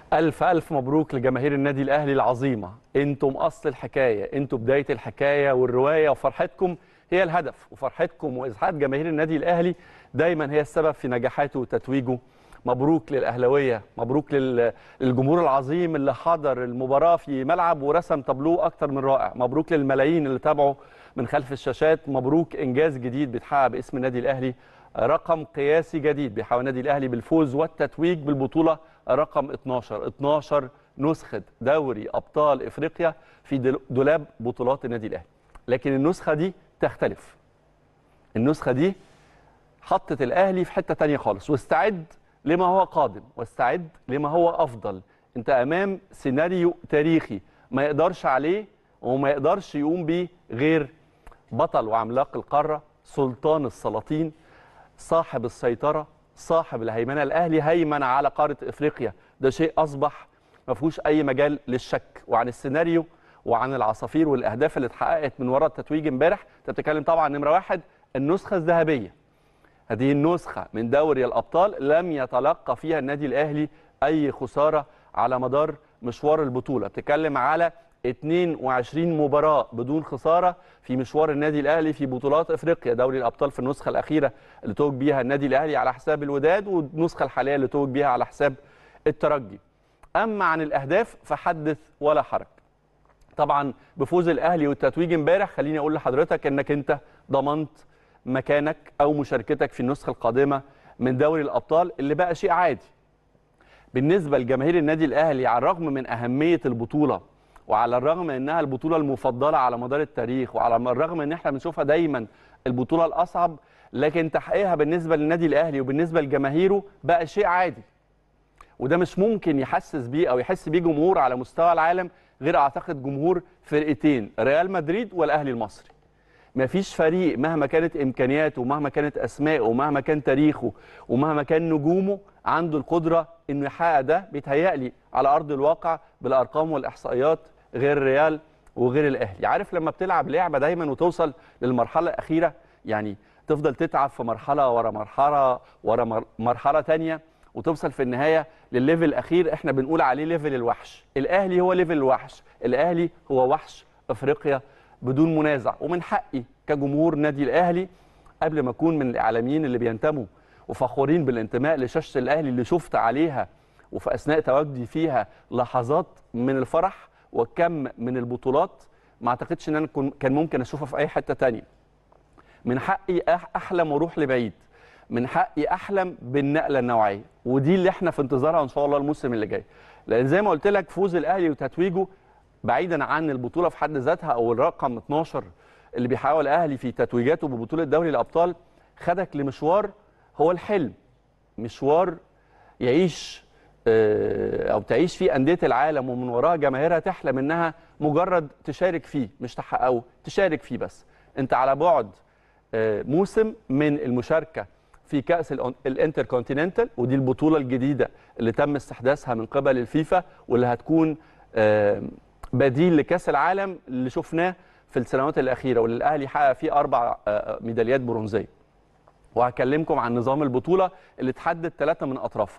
ألف ألف مبروك لجماهير النادي الأهلي العظيمة أنتم أصل الحكاية أنتم بداية الحكاية والرواية وفرحتكم هي الهدف وفرحتكم وإسعاد جماهير النادي الأهلي دايما هي السبب في نجاحاته وتتويجه مبروك للأهلوية مبروك لل- للجمهور العظيم اللي حضر المباراة في ملعب ورسم تابلو أكتر من رائع مبروك للملايين اللي تابعوا من خلف الشاشات مبروك إنجاز جديد بيتحقق باسم النادي الأهلي رقم قياسي جديد بيحاول النادي الاهلي بالفوز والتتويج بالبطوله رقم 12 12 نسخه دوري ابطال افريقيا في دل- دولاب بطولات النادي الاهلي لكن النسخه دي تختلف النسخه دي حطت الاهلي في حته تانية خالص واستعد لما هو قادم واستعد لما هو افضل انت امام سيناريو تاريخي ما يقدرش عليه وما يقدرش يقوم بيه غير بطل وعملاق القاره سلطان السلاطين صاحب السيطره صاحب الهيمنه الاهلي هيمن على قاره افريقيا ده شيء اصبح ما فيهوش اي مجال للشك وعن السيناريو وعن العصافير والاهداف اللي اتحققت من وراء التتويج امبارح انت بتتكلم طبعا نمره واحد النسخه الذهبيه هذه النسخه من دوري الابطال لم يتلقى فيها النادي الاهلي اي خساره على مدار مشوار البطوله بتتكلم على 22 مباراه بدون خساره في مشوار النادي الاهلي في بطولات افريقيا دوري الابطال في النسخه الاخيره اللي توج بيها النادي الاهلي على حساب الوداد والنسخه الحاليه اللي توج بيها على حساب الترجي اما عن الاهداف فحدث ولا حرج طبعا بفوز الاهلي والتتويج امبارح خليني اقول لحضرتك انك انت ضمنت مكانك او مشاركتك في النسخه القادمه من دوري الابطال اللي بقى شيء عادي بالنسبه لجماهير النادي الاهلي على الرغم من اهميه البطوله وعلى الرغم انها البطوله المفضله على مدار التاريخ وعلى الرغم ان احنا بنشوفها دايما البطوله الاصعب لكن تحقيقها بالنسبه للنادي الاهلي وبالنسبه لجماهيره بقى شيء عادي وده مش ممكن يحسس بيه او يحس بيه جمهور على مستوى العالم غير اعتقد جمهور فرقتين ريال مدريد والاهلي المصري مفيش فريق مهما كانت امكانياته ومهما كانت اسمائه ومهما كان تاريخه ومهما كان نجومه عنده القدره انه يحقق ده بيتهيألي على ارض الواقع بالارقام والاحصائيات غير ريال وغير الاهلي عارف لما بتلعب لعبه دايما وتوصل للمرحله الاخيره يعني تفضل تتعب في مرحله ورا مرحله ورا مر- مرحله تانية وتوصل في النهايه للليفل الاخير احنا بنقول عليه ليفل الوحش الاهلي هو ليفل الوحش الاهلي هو وحش افريقيا بدون منازع ومن حقي كجمهور نادي الاهلي قبل ما اكون من الاعلاميين اللي بينتموا وفخورين بالانتماء لشاشه الاهلي اللي شفت عليها وفي اثناء تواجدي فيها لحظات من الفرح وكم من البطولات ما اعتقدش ان انا كن- كان ممكن اشوفها في اي حته تانية من حقي أح- احلم واروح لبعيد من حقي احلم بالنقله النوعيه ودي اللي احنا في انتظارها ان شاء الله الموسم اللي جاي لان زي ما قلت لك فوز الاهلي وتتويجه بعيدا عن البطوله في حد ذاتها او الرقم 12 اللي بيحاول الاهلي في تتويجاته ببطوله دوري الابطال خدك لمشوار هو الحلم مشوار يعيش آه، او تعيش فيه انديه العالم ومن وراها جماهيرها تحلم انها مجرد تشارك فيه مش تحققه تشارك فيه بس انت على بعد آه، موسم من المشاركه في كاس الأون- الانتركونتيننتال ودي البطوله الجديده اللي تم استحداثها من قبل الفيفا واللي هتكون آه، بديل لكاس العالم اللي شفناه في السنوات الاخيره واللي الاهلي حقق فيه اربع آه، ميداليات برونزيه وهكلمكم عن نظام البطوله اللي تحدد ثلاثه من اطرافها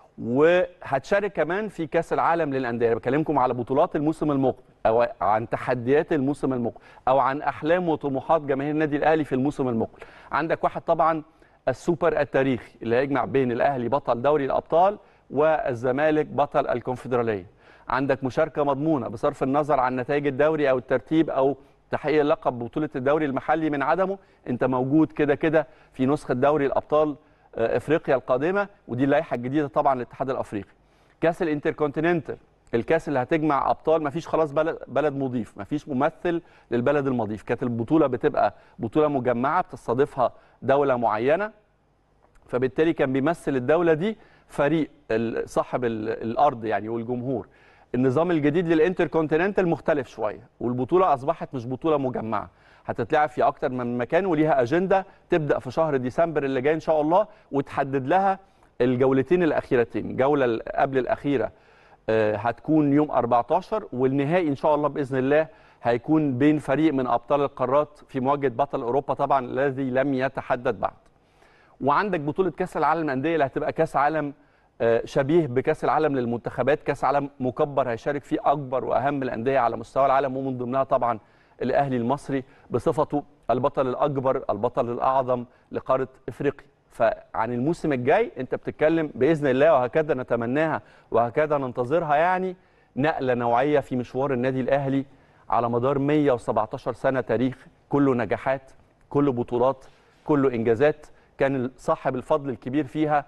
وهتشارك كمان في كاس العالم للانديه أنا بكلمكم على بطولات الموسم المقبل او عن تحديات الموسم المقبل او عن احلام وطموحات جماهير النادي الاهلي في الموسم المقبل عندك واحد طبعا السوبر التاريخي اللي هيجمع بين الاهلي بطل دوري الابطال والزمالك بطل الكونفدراليه عندك مشاركه مضمونه بصرف النظر عن نتائج الدوري او الترتيب او تحقيق لقب بطوله الدوري المحلي من عدمه انت موجود كده كده في نسخه دوري الابطال آه، افريقيا القادمه ودي اللائحه الجديده طبعا للاتحاد الافريقي كاس الانتركونتيننتال الكاس اللي هتجمع ابطال مفيش خلاص بلد بلد مضيف مفيش ممثل للبلد المضيف كانت البطوله بتبقى بطوله مجمعه بتستضيفها دوله معينه فبالتالي كان بيمثل الدوله دي فريق ال- صاحب ال- الارض يعني والجمهور النظام الجديد للانتركونتيننتال مختلف شويه والبطوله اصبحت مش بطوله مجمعه هتتلعب في اكتر من مكان وليها اجنده تبدا في شهر ديسمبر اللي جاي ان شاء الله وتحدد لها الجولتين الاخيرتين الجوله ال- قبل الاخيره آه، هتكون يوم 14 والنهائي ان شاء الله باذن الله هيكون بين فريق من ابطال القارات في مواجهه بطل اوروبا طبعا الذي لم يتحدد بعد وعندك بطوله كاس العالم للانديه اللي هتبقى كاس عالم آه، شبيه بكاس العالم للمنتخبات كاس عالم مكبر هيشارك فيه اكبر واهم الانديه على مستوى العالم ومن ضمنها طبعا الاهلي المصري بصفته البطل الاكبر البطل الاعظم لقاره افريقيا فعن الموسم الجاي انت بتتكلم باذن الله وهكذا نتمناها وهكذا ننتظرها يعني نقله نوعيه في مشوار النادي الاهلي على مدار 117 سنه تاريخ كله نجاحات كله بطولات كله انجازات كان صاحب الفضل الكبير فيها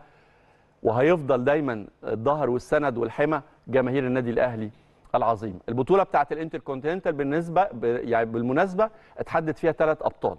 وهيفضل دايما الظهر والسند والحمى جماهير النادي الاهلي العظيم البطوله بتاعه الانتركونتيننتال بالنسبه ب... يعني بالمناسبه اتحدد فيها ثلاث ابطال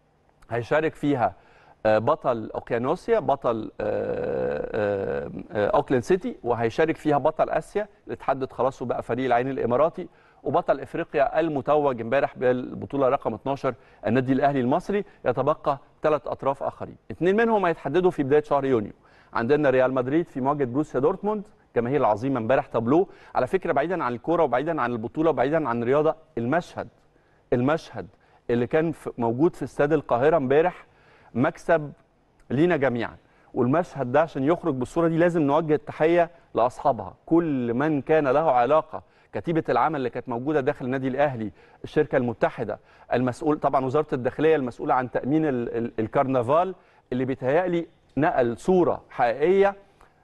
هيشارك فيها آه، بطل اوكيانوسيا بطل آه، آه، آه، اوكلاند سيتي وهيشارك فيها بطل اسيا اللي اتحدد خلاص وبقى فريق العين الاماراتي وبطل افريقيا المتوج امبارح بالبطوله رقم 12 النادي الاهلي المصري يتبقى ثلاث اطراف اخرين اثنين منهم هيتحددوا في بدايه شهر يونيو عندنا ريال مدريد في مواجهه بروسيا دورتموند جماهير العظيمه امبارح تابلوه على فكره بعيدا عن الكوره وبعيدا عن البطوله وبعيدا عن الرياضه المشهد المشهد اللي كان في- موجود في استاد القاهره امبارح مكسب لينا جميعا والمشهد ده عشان يخرج بالصوره دي لازم نوجه التحيه لاصحابها كل من كان له علاقه كتيبه العمل اللي كانت موجوده داخل النادي الاهلي الشركه المتحده المسؤول طبعا وزاره الداخليه المسؤوله عن تامين ال- ال- الكرنفال اللي بيتهيألي نقل صوره حقيقيه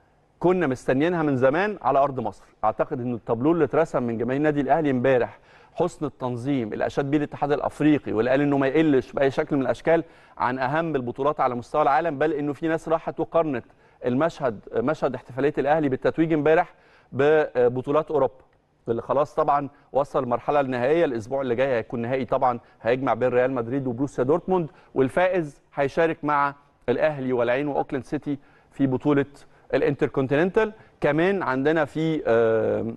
كنا مستنيينها من زمان على ارض مصر اعتقد ان التابلو اللي اترسم من جماهير النادي الاهلي امبارح حسن التنظيم اللي اشاد بيه الاتحاد الافريقي واللي قال انه ما يقلش باي شكل من الاشكال عن اهم البطولات على مستوى العالم بل انه في ناس راحت وقارنت المشهد مشهد احتفاليه الاهلي بالتتويج امبارح ببطولات اوروبا اللي خلاص طبعا وصل المرحله النهائيه الاسبوع اللي جاي هيكون نهائي طبعا هيجمع بين ريال مدريد وبروسيا دورتموند والفائز هيشارك مع الاهلي والعين واوكلاند سيتي في بطوله الانتركونتيننتال كمان عندنا في آم،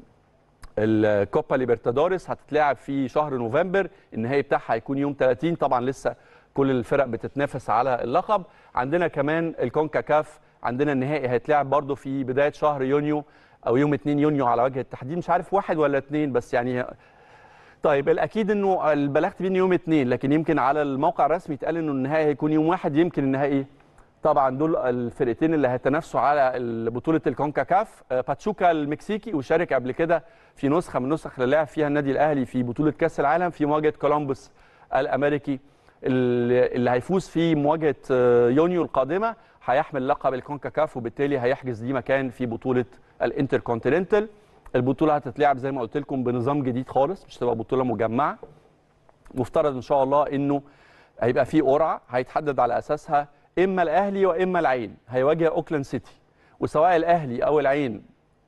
الكوبا ليبرتادوريس هتتلعب في شهر نوفمبر النهائي بتاعها هيكون يوم 30 طبعا لسه كل الفرق بتتنافس على اللقب عندنا كمان الكونكاكاف عندنا النهائي هيتلعب برضو في بدايه شهر يونيو او يوم 2 يونيو على وجه التحديد مش عارف واحد ولا اثنين بس يعني طيب الاكيد انه بلغت بين يوم اثنين لكن يمكن على الموقع الرسمي اتقال انه النهائي هيكون يوم واحد يمكن النهائي طبعا دول الفرقتين اللي هيتنافسوا على بطوله الكونكاكاف آه، باتشوكا المكسيكي وشارك قبل كده في نسخه من النسخ اللي لعب فيها النادي الاهلي في بطوله كاس العالم في مواجهه كولومبوس الامريكي اللي اللي هيفوز في مواجهه آه، يونيو القادمه هيحمل لقب الكونكاكاف وبالتالي هيحجز ليه مكان في بطوله الانتركونتيننتال البطوله هتتلعب زي ما قلت لكم بنظام جديد خالص مش تبقى بطوله مجمعه مفترض ان شاء الله انه هيبقى في قرعه هيتحدد على اساسها اما الاهلي واما العين هيواجه اوكلاند سيتي وسواء الاهلي او العين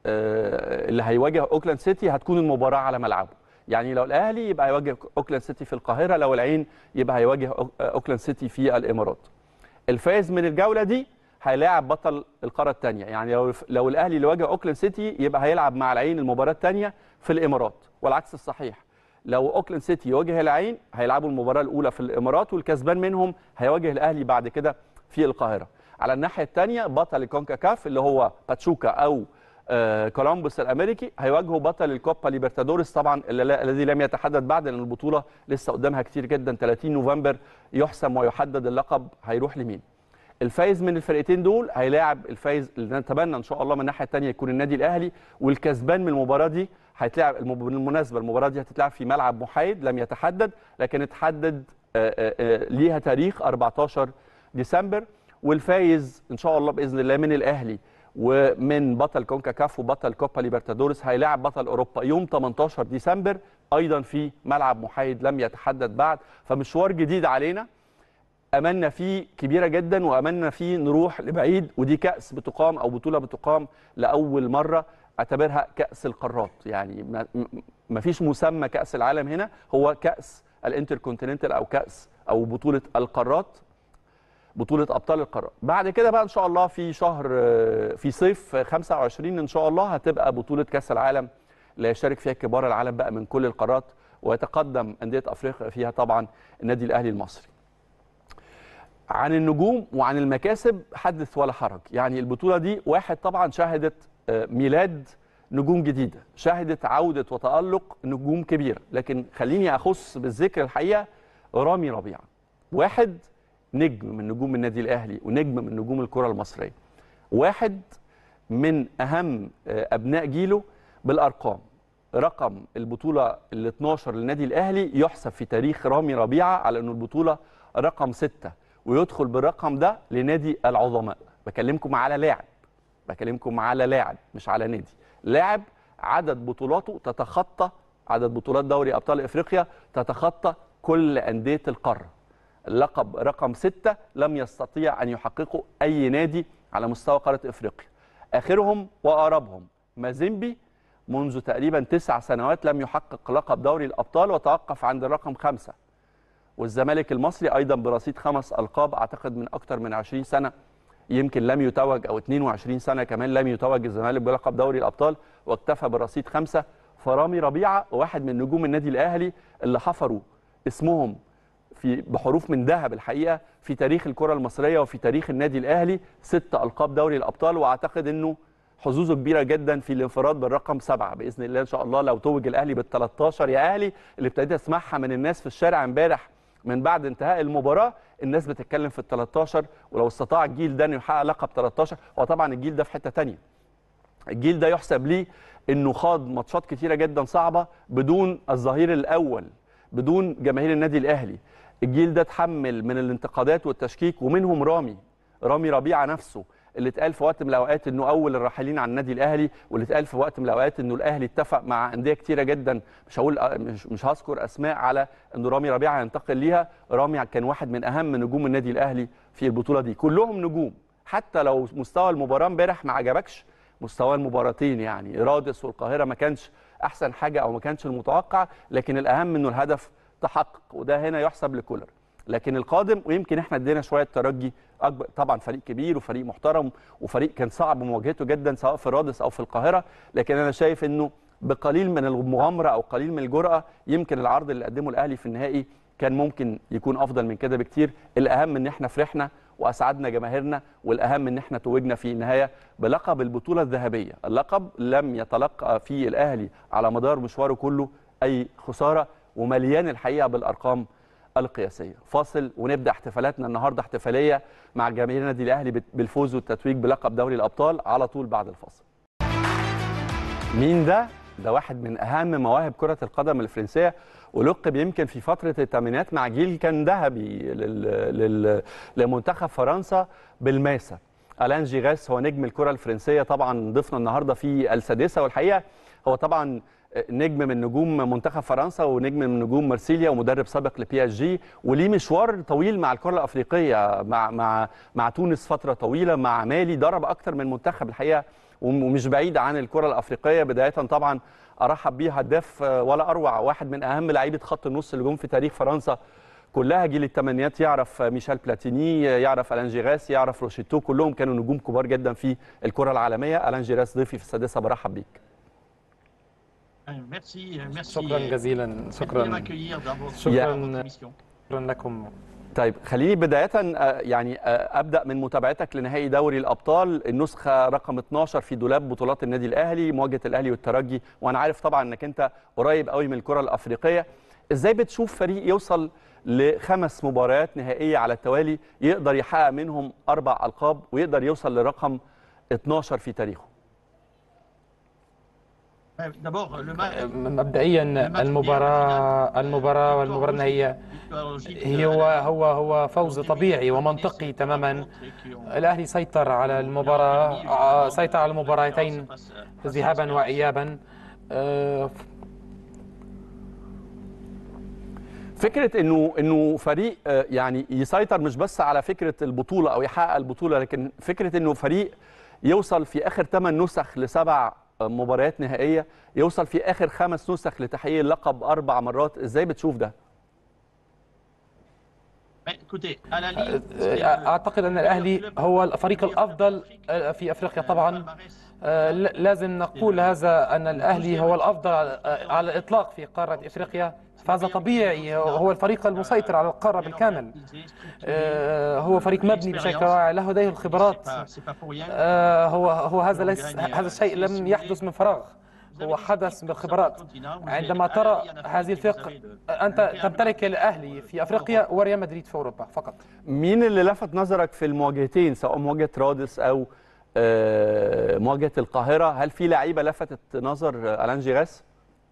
آه، اللي هيواجه اوكلاند سيتي هتكون المباراه على ملعبه يعني لو الاهلي يبقى هيواجه اوكلاند سيتي في القاهره لو العين يبقى هيواجه أوك- اوكلاند سيتي في الامارات الفائز من الجوله دي هيلاعب بطل القاره الثانيه يعني لو لو الاهلي اللي واجه اوكلاند سيتي يبقى هيلعب مع العين المباراه الثانيه في الامارات والعكس الصحيح لو اوكلاند سيتي يواجه العين هيلعبوا المباراه الاولى في الامارات والكسبان منهم هيواجه الاهلي بعد كده في القاهره على الناحيه الثانيه بطل الكونكاكاف اللي هو باتشوكا او آه، كولومبوس الامريكي هيواجهوا بطل الكوبا ليبرتادوريس طبعا اللي لا- الذي لم يتحدد بعد لان البطوله لسه قدامها كتير جدا 30 نوفمبر يحسم ويحدد اللقب هيروح لمين الفايز من الفرقتين دول هيلاعب الفايز اللي نتمنى ان شاء الله من الناحيه الثانيه يكون النادي الاهلي والكسبان من المباراه دي هيتلعب الم- بالمناسبه المباراه دي هتتلعب في ملعب محايد لم يتحدد لكن اتحدد آه، آه، آه، ليها تاريخ 14 ديسمبر والفايز ان شاء الله باذن الله من الاهلي ومن بطل كونكاكاف وبطل كوبا ليبرتادوريس هيلاعب بطل اوروبا يوم 18 ديسمبر ايضا في ملعب محايد لم يتحدد بعد فمشوار جديد علينا املنا فيه كبيره جدا واملنا فيه نروح لبعيد ودي كاس بتقام او بطوله بتقام لاول مره اعتبرها كاس القارات يعني ما- م- ما فيش مسمى كاس العالم هنا هو كاس الانتركونتيننتال او كاس او بطوله القارات بطوله ابطال القارات بعد كده بقى ان شاء الله في شهر آه، في صيف 25 ان شاء الله هتبقى بطوله كاس العالم اللي هيشارك فيها كبار العالم بقى من كل القارات ويتقدم انديه افريقيا فيها طبعا النادي الاهلي المصري عن النجوم وعن المكاسب حدث ولا حرج يعني البطولة دي واحد طبعا شهدت آه، ميلاد نجوم جديدة شهدت عودة وتألق نجوم كبيرة لكن خليني أخص بالذكر الحقيقة رامي ربيعة واحد نجم من نجوم النادي الأهلي ونجم من نجوم الكرة المصرية واحد من اهم آه، ابناء جيله بالارقام رقم البطوله ال 12 للنادي الاهلي يحسب في تاريخ رامي ربيعه على انه البطوله رقم 6 ويدخل بالرقم ده لنادي العظماء بكلمكم على لاعب بكلمكم على لاعب مش على نادي لاعب عدد بطولاته تتخطى عدد بطولات دوري ابطال افريقيا تتخطى كل انديه القاره اللقب رقم ستة لم يستطيع ان يحققه اي نادي على مستوى قاره افريقيا اخرهم واقربهم مازيمبي منذ تقريبا تسع سنوات لم يحقق لقب دوري الابطال وتوقف عند الرقم خمسة والزمالك المصري ايضا برصيد خمس القاب اعتقد من اكثر من 20 سنه يمكن لم يتوج او 22 سنه كمان لم يتوج الزمالك بلقب دوري الابطال واكتفى برصيد خمسه فرامي ربيعه واحد من نجوم النادي الاهلي اللي حفروا اسمهم في بحروف من ذهب الحقيقه في تاريخ الكره المصريه وفي تاريخ النادي الاهلي ست القاب دوري الابطال واعتقد انه حظوظه كبيره جدا في الانفراد بالرقم سبعه باذن الله ان شاء الله لو توج الاهلي بال 13 يا اهلي اللي ابتديت اسمعها من الناس في الشارع امبارح من بعد انتهاء المباراه الناس بتتكلم في ال 13 ولو استطاع الجيل ده انه يحقق لقب 13 هو طبعا الجيل ده في حته ثانيه الجيل ده يحسب ليه انه خاض ماتشات كتيره جدا صعبه بدون الظهير الاول بدون جماهير النادي الاهلي الجيل ده اتحمل من الانتقادات والتشكيك ومنهم رامي رامي ربيعه نفسه اللي اتقال في وقت من الاوقات انه اول الراحلين عن النادي الاهلي واللي اتقال في وقت من الاوقات انه الاهلي اتفق مع انديه كتيره جدا مش هقول مش, مش هذكر اسماء على انه رامي ربيعه ينتقل ليها رامي كان واحد من اهم نجوم النادي الاهلي في البطوله دي كلهم نجوم حتى لو مستوى المباراه امبارح ما عجبكش مستوى المباراتين يعني رادس والقاهره ما كانش احسن حاجه او ما كانش المتوقع لكن الاهم انه الهدف تحقق وده هنا يحسب لكولر لكن القادم ويمكن احنا ادينا شويه ترجي اكبر طبعا فريق كبير وفريق محترم وفريق كان صعب مواجهته جدا سواء في رادس او في القاهره لكن انا شايف انه بقليل من المغامره او قليل من الجرأه يمكن العرض اللي قدمه الاهلي في النهائي كان ممكن يكون افضل من كده بكتير الاهم ان احنا فرحنا واسعدنا جماهيرنا والاهم ان احنا توجنا في النهايه بلقب البطوله الذهبيه اللقب لم يتلقى فيه الاهلي على مدار مشواره كله اي خساره ومليان الحقيقه بالارقام القياسيه فاصل ونبدا احتفالاتنا النهارده احتفاليه مع جماهير النادي الاهلي بالفوز والتتويج بلقب دوري الابطال على طول بعد الفاصل مين ده ده واحد من اهم مواهب كره القدم الفرنسيه ولقب يمكن في فتره الثمانينات مع جيل كان ذهبي لل... لل... لمنتخب فرنسا بالماسه الان جيغاس هو نجم الكره الفرنسيه طبعا ضفنا النهارده في السادسه والحقيقه هو طبعا نجم من نجوم منتخب فرنسا ونجم من نجوم مرسيليا ومدرب سابق لبي اس جي وليه مشوار طويل مع الكره الافريقيه مع مع مع تونس فتره طويله مع مالي درب اكتر من منتخب الحقيقه ومش بعيد عن الكره الافريقيه بدايه طبعا ارحب بيه هداف ولا اروع واحد من اهم لعيبه خط النص اللي جم في تاريخ فرنسا كلها جيل الثمانينات يعرف ميشيل بلاتيني يعرف الان جيراس يعرف روشيتو كلهم كانوا نجوم كبار جدا في الكره العالميه الان جيراس ضيفي في السادسه برحب بيك شكرا جزيلا شكرا شكرا شكرا لكم طيب خليني بداية يعني أبدأ من متابعتك لنهائي دوري الأبطال النسخة رقم 12 في دولاب بطولات النادي الأهلي مواجهة الأهلي والترجي وأنا عارف طبعا أنك أنت قريب قوي من الكرة الأفريقية إزاي بتشوف فريق يوصل لخمس مباريات نهائية على التوالي يقدر يحقق منهم أربع ألقاب ويقدر يوصل لرقم 12 في تاريخه مبدئيا المباراة المباراة والمباراة النهائية هو هو هو فوز طبيعي ومنطقي تماما الأهلي سيطر على المباراة سيطر على المباراتين ذهابا وإيابا فكره انه انه فريق يعني يسيطر مش بس على فكره البطوله او يحقق البطوله لكن فكره انه فريق يوصل في اخر 8 نسخ لسبع مباريات نهائيه يوصل في اخر خمس نسخ لتحقيق اللقب اربع مرات ازاي بتشوف ده اعتقد ان الاهلي هو الفريق الافضل في افريقيا طبعا لازم نقول هذا ان الاهلي هو الافضل على الاطلاق في قاره افريقيا فهذا طبيعي هو الفريق المسيطر على القاره بالكامل هو فريق مبني بشكل رائع له لديه الخبرات هو هو هذا ليس هذا الشيء لم يحدث من فراغ هو حدث بالخبرات عندما ترى هذه الفرق انت تمتلك الاهلي في افريقيا وريال مدريد في اوروبا فقط مين اللي لفت نظرك في المواجهتين سواء مواجهه رادس او آه، مواجهه القاهره هل في لعيبه لفتت نظر آه، الان جيراس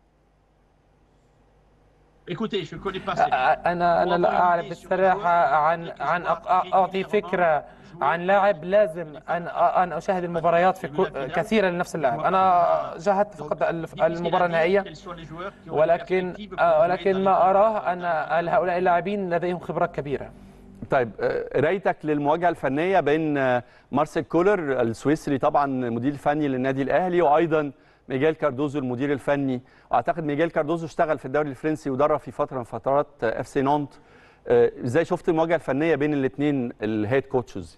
Écoutez, je ne connais pas ces أنا أنا لا أعرف بالصراحة عن عن أق- أعطي فكرة عن لاعب لازم أن أن أشاهد المباريات في كل- كثيرا لنفس اللاعب أنا شاهدت فقط الف- المباراة النهائية ولكن آه، ولكن ما أراه أن هؤلاء اللاعبين لديهم خبرات كبيرة طيب آه، قرايتك للمواجهه الفنيه بين آه، مارسيل كولر السويسري طبعا المدير الفني للنادي الاهلي وايضا ميجيل كاردوزو المدير الفني واعتقد ميجيل كاردوزو اشتغل في الدوري الفرنسي ودرب في فتره من فترات اف سي نونت آه، ازاي شفت المواجهه الفنيه بين الاثنين الهيد كوتشز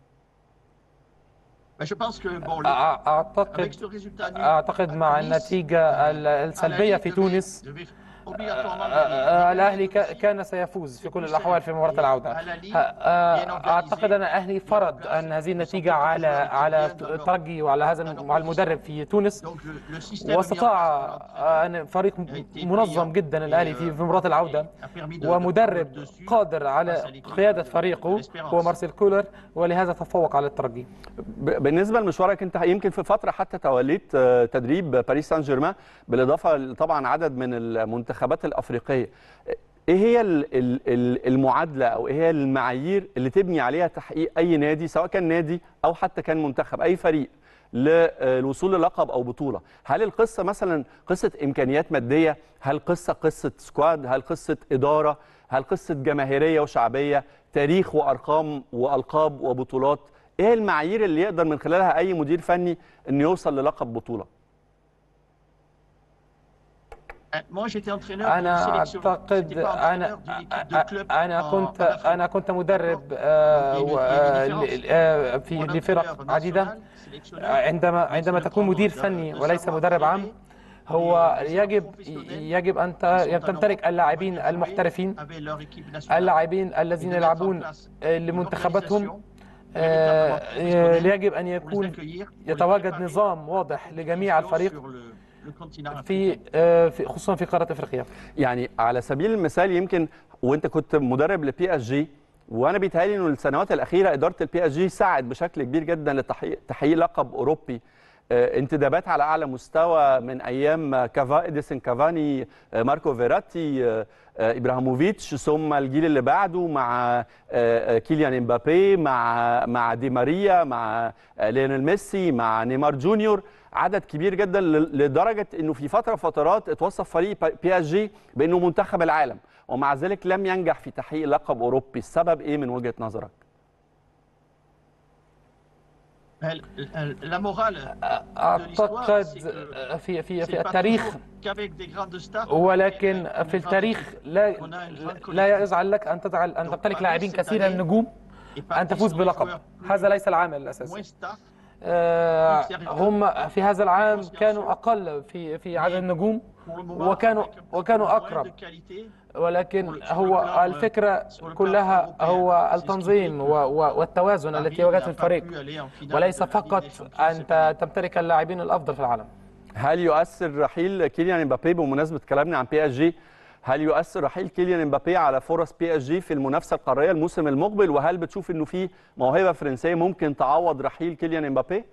Mais je pense que bon, le- أع- avec أعتقد ce résultat nul, أعتقد مع à Nice, النتيجة ال- السلبية في تونس آه، الأهلي ك- كان سيفوز في كل الأحوال في مباراة العودة ه- آه، أعتقد أن الأهلي فرض أن هذه النتيجة على على ترجي وعلى هذا الم- على المدرب في تونس واستطاع أن فريق منظم جدا الأهلي في في مباراة العودة ومدرب قادر على قيادة فريقه هو مارسيل كولر ولهذا تفوق على الترجي ب- بالنسبه لمشوارك انت يمكن في فتره حتى توليت آه، تدريب باريس سان جيرمان بالاضافه طبعا عدد من المنتخبات الافريقيه ايه هي ال- ال- ال- المعادله او ايه هي المعايير اللي تبني عليها تحقيق اي نادي سواء كان نادي او حتى كان منتخب اي فريق للوصول للقب او بطوله هل القصه مثلا قصه امكانيات ماديه هل قصه قصه سكواد هل قصه اداره هل قصه جماهيريه وشعبيه تاريخ وارقام والقاب وبطولات ايه المعايير اللي يقدر من خلالها اي مدير فني انه يوصل للقب بطوله أنا أعتقد أنا أنا كنت أنا كنت مدرب آه، و- آه، ل- آه، في لفرق عديدة عندما عندما تكون مدير فني وليس مدرب عام هو يجب يجب أن ت- أن تمتلك اللاعبين المحترفين اللاعبين الذين يلعبون آه، لمنتخباتهم آه، آه، يجب أن يكون يتواجد نظام واضح لجميع الفريق في آه، في خصوصا في قارة أفريقيا يعني على سبيل المثال يمكن وانت كنت مدرب لبي اس جي وانا بيتهيألي انه السنوات الاخيره اداره البي اس جي ساعد بشكل كبير جدا لتحقيق تحقيق لقب اوروبي آه، انتدابات على اعلى مستوى من ايام كافا اديسون كافاني آه، ماركو فيراتي آه، آه، ابراهيموفيتش ثم الجيل اللي بعده مع آه، آه، كيليان امبابي مع مع دي ماريا مع آه، ليونيل ميسي مع نيمار جونيور عدد كبير جدا ل- لدرجه انه في فتره فترات اتوصف فريق بي اس جي بانه منتخب العالم ومع ذلك لم ينجح في تحقيق لقب اوروبي السبب ايه من وجهه نظرك أعتقد في في في التاريخ ولكن في التاريخ لا لا يجعل لك ان تجعل ان تمتلك لاعبين كثيرا النجوم ان تفوز بلقب هذا ليس العامل الاساسي آه، هم في هذا العام كانوا اقل في في عدد النجوم وكانوا وكانوا اقرب ولكن هو الفكره كلها هو التنظيم و- و- والتوازن التي وجدت في الفريق وليس فقط ان ت- تمتلك اللاعبين الافضل في العالم هل يؤثر رحيل كيليان امبابي بمناسبه كلامنا عن بي اس جي هل يؤثر رحيل كيليان امبابي على فرص بي اس جي في المنافسه القاريه الموسم المقبل وهل بتشوف انه في موهبه فرنسيه ممكن تعوض رحيل كيليان امبابي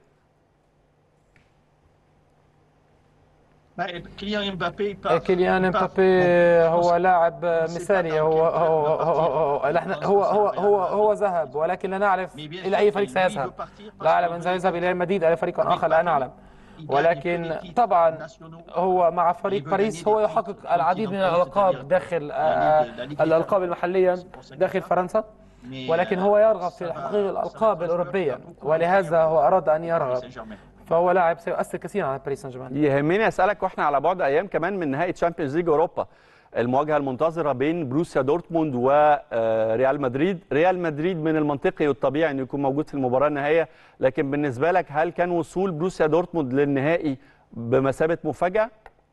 كيليان امبابي هو لاعب مثالي هو هو هو هو نحن- هو هو هو, هو ذهب ولكن لا نعرف الى اي فريق سيذهب لا اعلم ان سيذهب الى ريال مدريد او فريق اخر لا نعلم ولكن طبعا هو مع فريق باريس هو يحقق العديد من الالقاب داخل آه، الالقاب المحليه داخل فرنسا ولكن هو يرغب في تحقيق الالقاب الاوروبيه ولهذا هو اراد ان يرغب فهو لاعب سيؤثر كثيرا على باريس سان جيرمان يهمني اسالك واحنا على بعد ايام كمان من نهائي تشامبيونز ليج اوروبا المواجهه المنتظره بين بروسيا دورتموند وريال مدريد ريال مدريد من المنطقي والطبيعي انه يكون موجود في المباراه النهائيه لكن بالنسبه لك هل كان وصول بروسيا دورتموند للنهائي بمثابه مفاجاه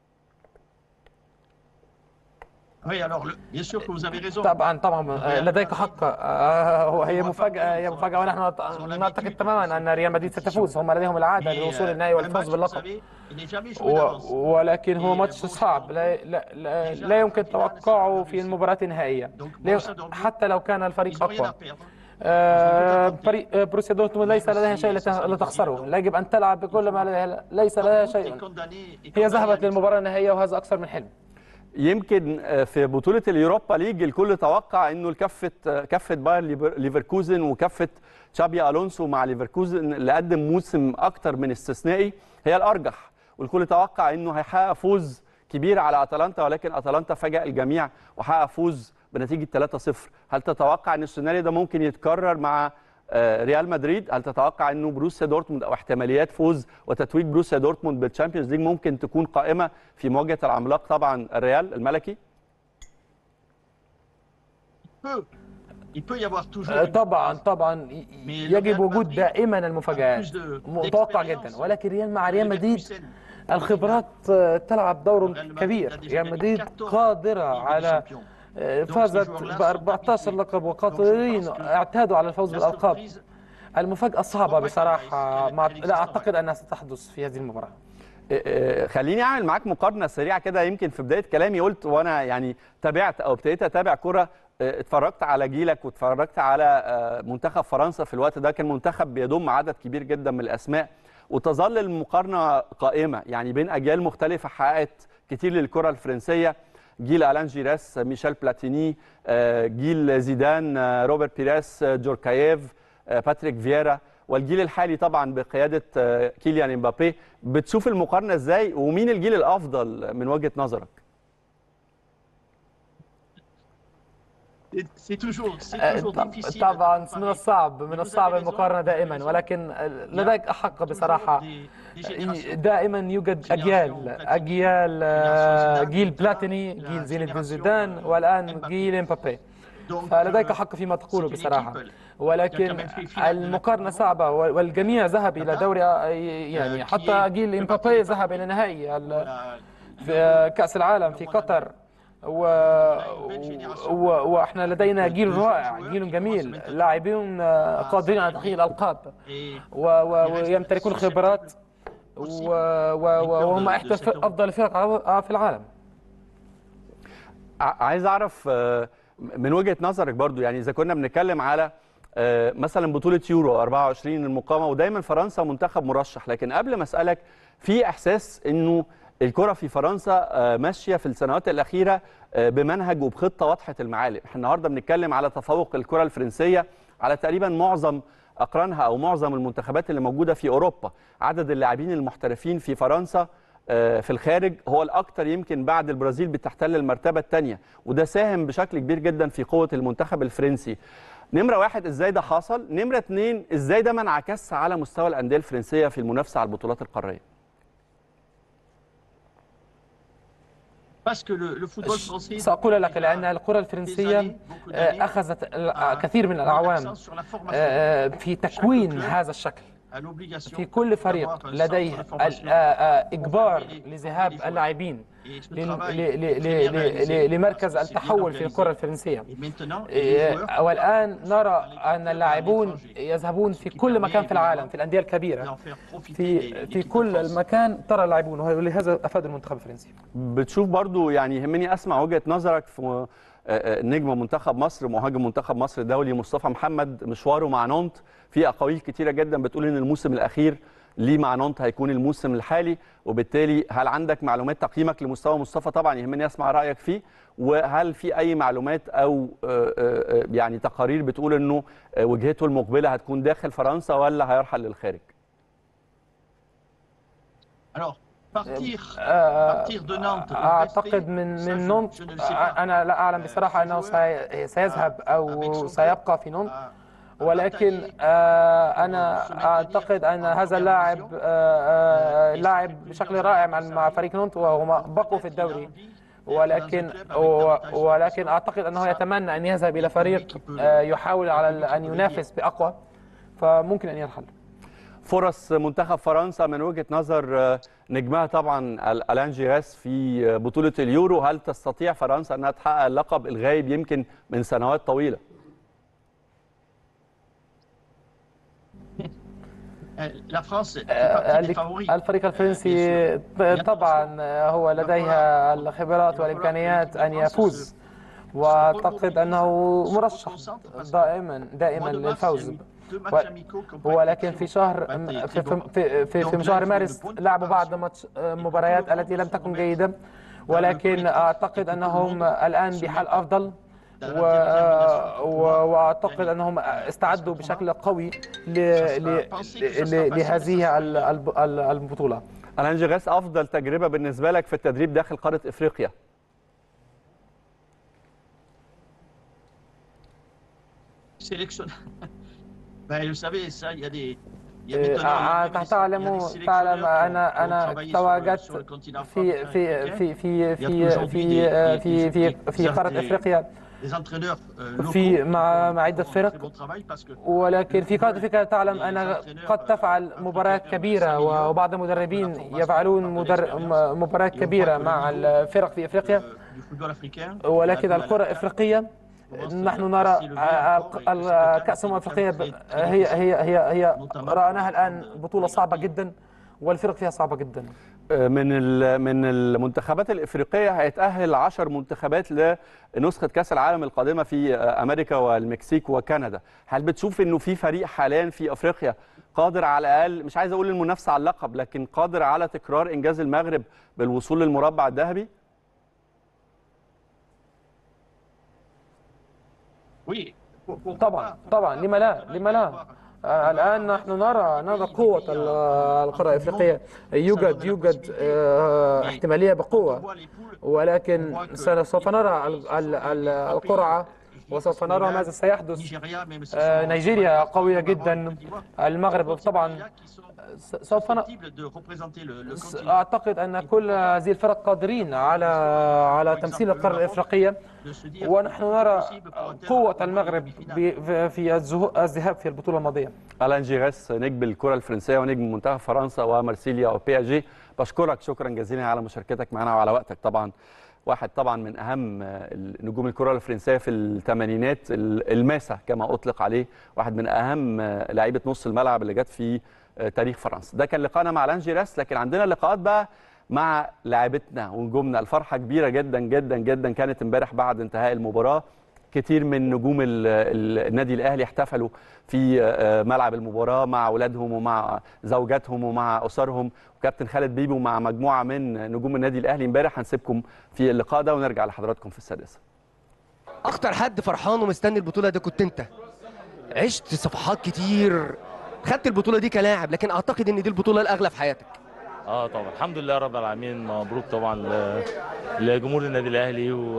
طبعا طبعا لديك حق آه، هو هي مفاجأة هي مفاجأة ونحن نعتقد تماما أن ريال مدريد ستفوز هم لديهم العادة للوصول للنهائي والفوز باللقب و- ولكن هو ماتش صعب لا, لا, لا, لا يمكن توقعه في المباراة النهائية لا- حتى لو كان الفريق أقوى آه، بري- آه، بروسيا دورتموند ليس لديها شيء لت- لتخسره يجب أن تلعب بكل ما لديها ليس لديها شيء هي ذهبت للمباراة النهائية وهذا أكثر من حلم يمكن آه، في بطوله اليوروبا ليج الكل توقع انه الكفه آه، كفه باير ليفر- ليفركوزن وكفه تشابي الونسو مع ليفركوزن اللي قدم موسم اكتر من استثنائي هي الارجح والكل توقع انه هيحقق فوز كبير على اتلانتا ولكن اتلانتا فاجأ الجميع وحقق فوز بنتيجه 3-0 هل تتوقع ان السيناريو ده ممكن يتكرر مع آه، ريال مدريد هل تتوقع انه بروسيا دورتموند او احتماليات فوز وتتويج بروسيا دورتموند بالتشامبيونز ليج ممكن تكون قائمه في مواجهه العملاق طبعا الريال الملكي peut- il peut y avoir toujours آه، une طبعا phase طبعا ي- يجب وجود دائما المفاجآت متوقع جدا ولكن ريال مع ريال مدريد Leverkusen, الخبرات آه، تلعب دور Real Madrid كبير a déjà ريال gagné مدريد 14 قادرة Ligue des على Champions. آه، فازت ب 14 لقب وقادرين اعتادوا على الفوز La بالألقاب surprise, المفاجأة صعبة بصراحة مع... لا أعتقد أنها ستحدث في هذه المباراة آه، آه، خليني اعمل معاك مقارنه سريعه كده يمكن في بدايه كلامي قلت وانا يعني تابعت او ابتديت اتابع كره آه، اتفرجت على جيلك واتفرجت على آه، منتخب فرنسا في الوقت ده كان منتخب بيضم عدد كبير جدا من الاسماء وتظل المقارنه قائمه يعني بين اجيال مختلفه حققت كتير للكره الفرنسيه جيل الان جيراس ميشيل بلاتيني آه، جيل زيدان آه، روبرت بيراس آه، جوركاييف آه، باتريك فييرا والجيل الحالي طبعا بقياده آه، كيليان امبابي بتشوف المقارنه ازاي ومين الجيل الافضل من وجهه نظرك c'est- c'est toujours, c'est آه، toujours طب- difficile. طبعا de من comparer. الصعب من Vous الصعب avez raison, المقارنة vous avez دائما raison. ولكن لديك أحق بصراحة Des- des générations. دائما يوجد أجيال أجيال آه، جيل بلاتيني جيل زين الدين زيدان والآن جيل امبابي Donc, فلديك euh, حق فيما تقوله c'est une بصراحة équipe ولكن المقارنة صعبة والجميع ذهب إلى دوري يعني حتى جيل امبابي ذهب إلى نهائي ال- voilà, في كأس العالم في قطر و... و... واحنا لدينا جيل رائع جيل جميل لاعبين قادرين على تحقيق الالقاب et و... و... ويمتلكون خبرات و... و... و... وهم احدى افضل الفرق ع- في العالم ع- عايز اعرف آه، من وجهه نظرك برضو يعني اذا كنا بنتكلم على آه، مثلا بطوله يورو 24 المقامه ودايما فرنسا منتخب مرشح لكن قبل ما اسالك في احساس انه الكره في فرنسا آه، ماشيه في السنوات الاخيره آه، بمنهج وبخطه واضحه المعالم احنا النهارده بنتكلم على تفوق الكره الفرنسيه على تقريبا معظم اقرانها او معظم المنتخبات اللي موجوده في اوروبا عدد اللاعبين المحترفين في فرنسا آه، في الخارج هو الاكثر يمكن بعد البرازيل بتحتل المرتبه الثانيه وده ساهم بشكل كبير جدا في قوه المنتخب الفرنسي نمره واحد ازاي ده حصل نمره اتنين ازاي ده ما انعكسش على مستوى الانديه الفرنسيه في المنافسه على البطولات القاريه parce que le, le football français سأقول لك لأن الكرة الفرنسية آه، أخذت الكثير من الأعوام آه، في تكوين هذا الشكل في كل فريق لديه ال- آه، آه، إجبار لذهاب اللاعبين لل- ل- ل- ل- ل- لمركز التحول في الكرة الفرنسية آه، والآن نرى أن اللاعبون يذهبون في كل مكان في العالم في الأندية الكبيرة في في كل المكان ترى اللاعبون ولهذا أفاد المنتخب الفرنسي بتشوف برضو يعني يهمني اسمع وجهه نظرك في آه، آه، نجم منتخب مصر مهاجم منتخب مصر الدولي مصطفى محمد مشواره مع نونت في اقاويل كتيره جدا بتقول ان الموسم الاخير ليه مع نونت هيكون الموسم الحالي وبالتالي هل عندك معلومات تقييمك لمستوى مصطفى طبعا يهمني اسمع رايك فيه وهل في اي معلومات او آه، آه، آه، يعني تقارير بتقول انه آه، وجهته المقبله هتكون داخل فرنسا ولا هيرحل للخارج Alors, partir, آه، partir de Nantes. au أعتقد PSG, من ça, من je- نونت je ne le sais pas. أنا لا أعلم بصراحة أنه سي- سيذهب أو سيبقى في نونت Ah, ولكن آه، أنا أعتقد أن هذا اللاعب آه، آه، لاعب بشكل رائع مع مع فريق نونت وهم بقوا في الدوري ولكن و- ولكن أعتقد أنه يتمنى أن يذهب إلى فريق آه، يحاول على ال- أن ينافس بأقوى فممكن أن يرحل فرص منتخب فرنسا من وجهه نظر آه، نجمها طبعا ال- الان جيراس في آه، بطوله اليورو هل تستطيع فرنسا انها تحقق اللقب الغايب يمكن من سنوات طويله euh, La France fait آه، partie des favoris. الفريق الفرنسي طبعا هو لديها الخبرات والإمكانيات أن يفوز واعتقد انه مرشح دائما دائما للفوز ولكن في شهر في في في, في شهر مارس لعبوا بعض ماتش مباريات التي لم تكن جيده ولكن اعتقد انهم الان بحال افضل و... و... واعتقد انهم استعدوا بشكل قوي ل... ل... ل... لهذه ال- الب- ال- البطوله الان جيغاس افضل تجربه بالنسبه لك في التدريب داخل قاره افريقيا sélection. ben, vous savez, ça, il y a des. il y a إيه، maintenant- il y a même des- تعلم il y a des sélectionneurs تعلم qui ont- انا qui ont انا travaillé sur le- تواجدت sur le continent في africain في africain. في في Il y a في toujours في des- في في des- في des- قاره des- افريقيا Les entraîneurs euh, locaux في qui مع font مع عده un فرق très bon travail parce que ولكن في قاره افريقيا تعلم ان قد تفعل مباريات كبيره وبعض المدربين يفعلون مدر... م- مباريات كبيره مع الفرق في افريقيا euh, du football africain. ولكن on a vu à الكره la- الافريقيه نحن نرى الكأس الأمم الأفريقية ب- هي هي هي هي رأيناها الآن بطولة صعبة جدا والفرق فيها صعبة جدا من ال- من المنتخبات الافريقيه هيتاهل 10 منتخبات لنسخه كاس العالم القادمه في امريكا والمكسيك وكندا هل بتشوف انه في فريق حاليا في افريقيا قادر على الاقل مش عايز اقول المنافسه على اللقب لكن قادر على تكرار انجاز المغرب بالوصول للمربع الذهبي Oui. pour- pourquoi طبعا pas. طبعا لما لا لما لا آه، الآن نحن نرى نرى قوة ال- القارة الأفريقية يوجد يوجد آه، احتمالية On بقوة voit les poules. ولكن سن- سوف نرى ال- ال- ال- القرعة وسوف نرى ماذا سيحدث Nigeria, même si آه، sont- نيجيريا قوية Maroc, جدا Côte d'Ivoire. المغرب طبعا qui sont س- سوف ن... susceptibles de représenter le- le continent. أعتقد أن كل هذه الفرق قادرين على على تمثيل القارة الأفريقية de se dire ونحن نرى possible pour atteindre قوة la المغرب demi-finale. ب- في الزهو- الذهاب في البطولة الماضية الان جيغاس نجم الكره الفرنسيه ونجم منتخب فرنسا ومارسيليا وبي اس جي بشكرك شكرا جزيلا على مشاركتك معنا وعلى وقتك طبعا واحد طبعا من اهم نجوم الكره الفرنسيه في الثمانينات الماسه كما اطلق عليه واحد من اهم لعيبه نص الملعب اللي جت في تاريخ فرنسا ده كان لقاءنا مع لان جيراس لكن عندنا لقاءات بقى مع لاعبتنا ونجومنا الفرحه كبيره جدا جدا جدا كانت امبارح بعد انتهاء المباراه كتير من نجوم ال- ال- النادي الاهلي احتفلوا في آه، ملعب المباراه مع اولادهم ومع زوجاتهم ومع اسرهم وكابتن خالد بيبو مع مجموعه من نجوم النادي الاهلي امبارح هنسيبكم في اللقاء ده ونرجع لحضراتكم في السادسه اكتر حد فرحان ومستني البطوله ده كنت انت عشت صفحات كتير خدت البطوله دي كلاعب لكن اعتقد ان دي البطوله الاغلى في حياتك اه طبعا الحمد لله رب العالمين مبروك طبعا ل- لجمهور النادي الاهلي و...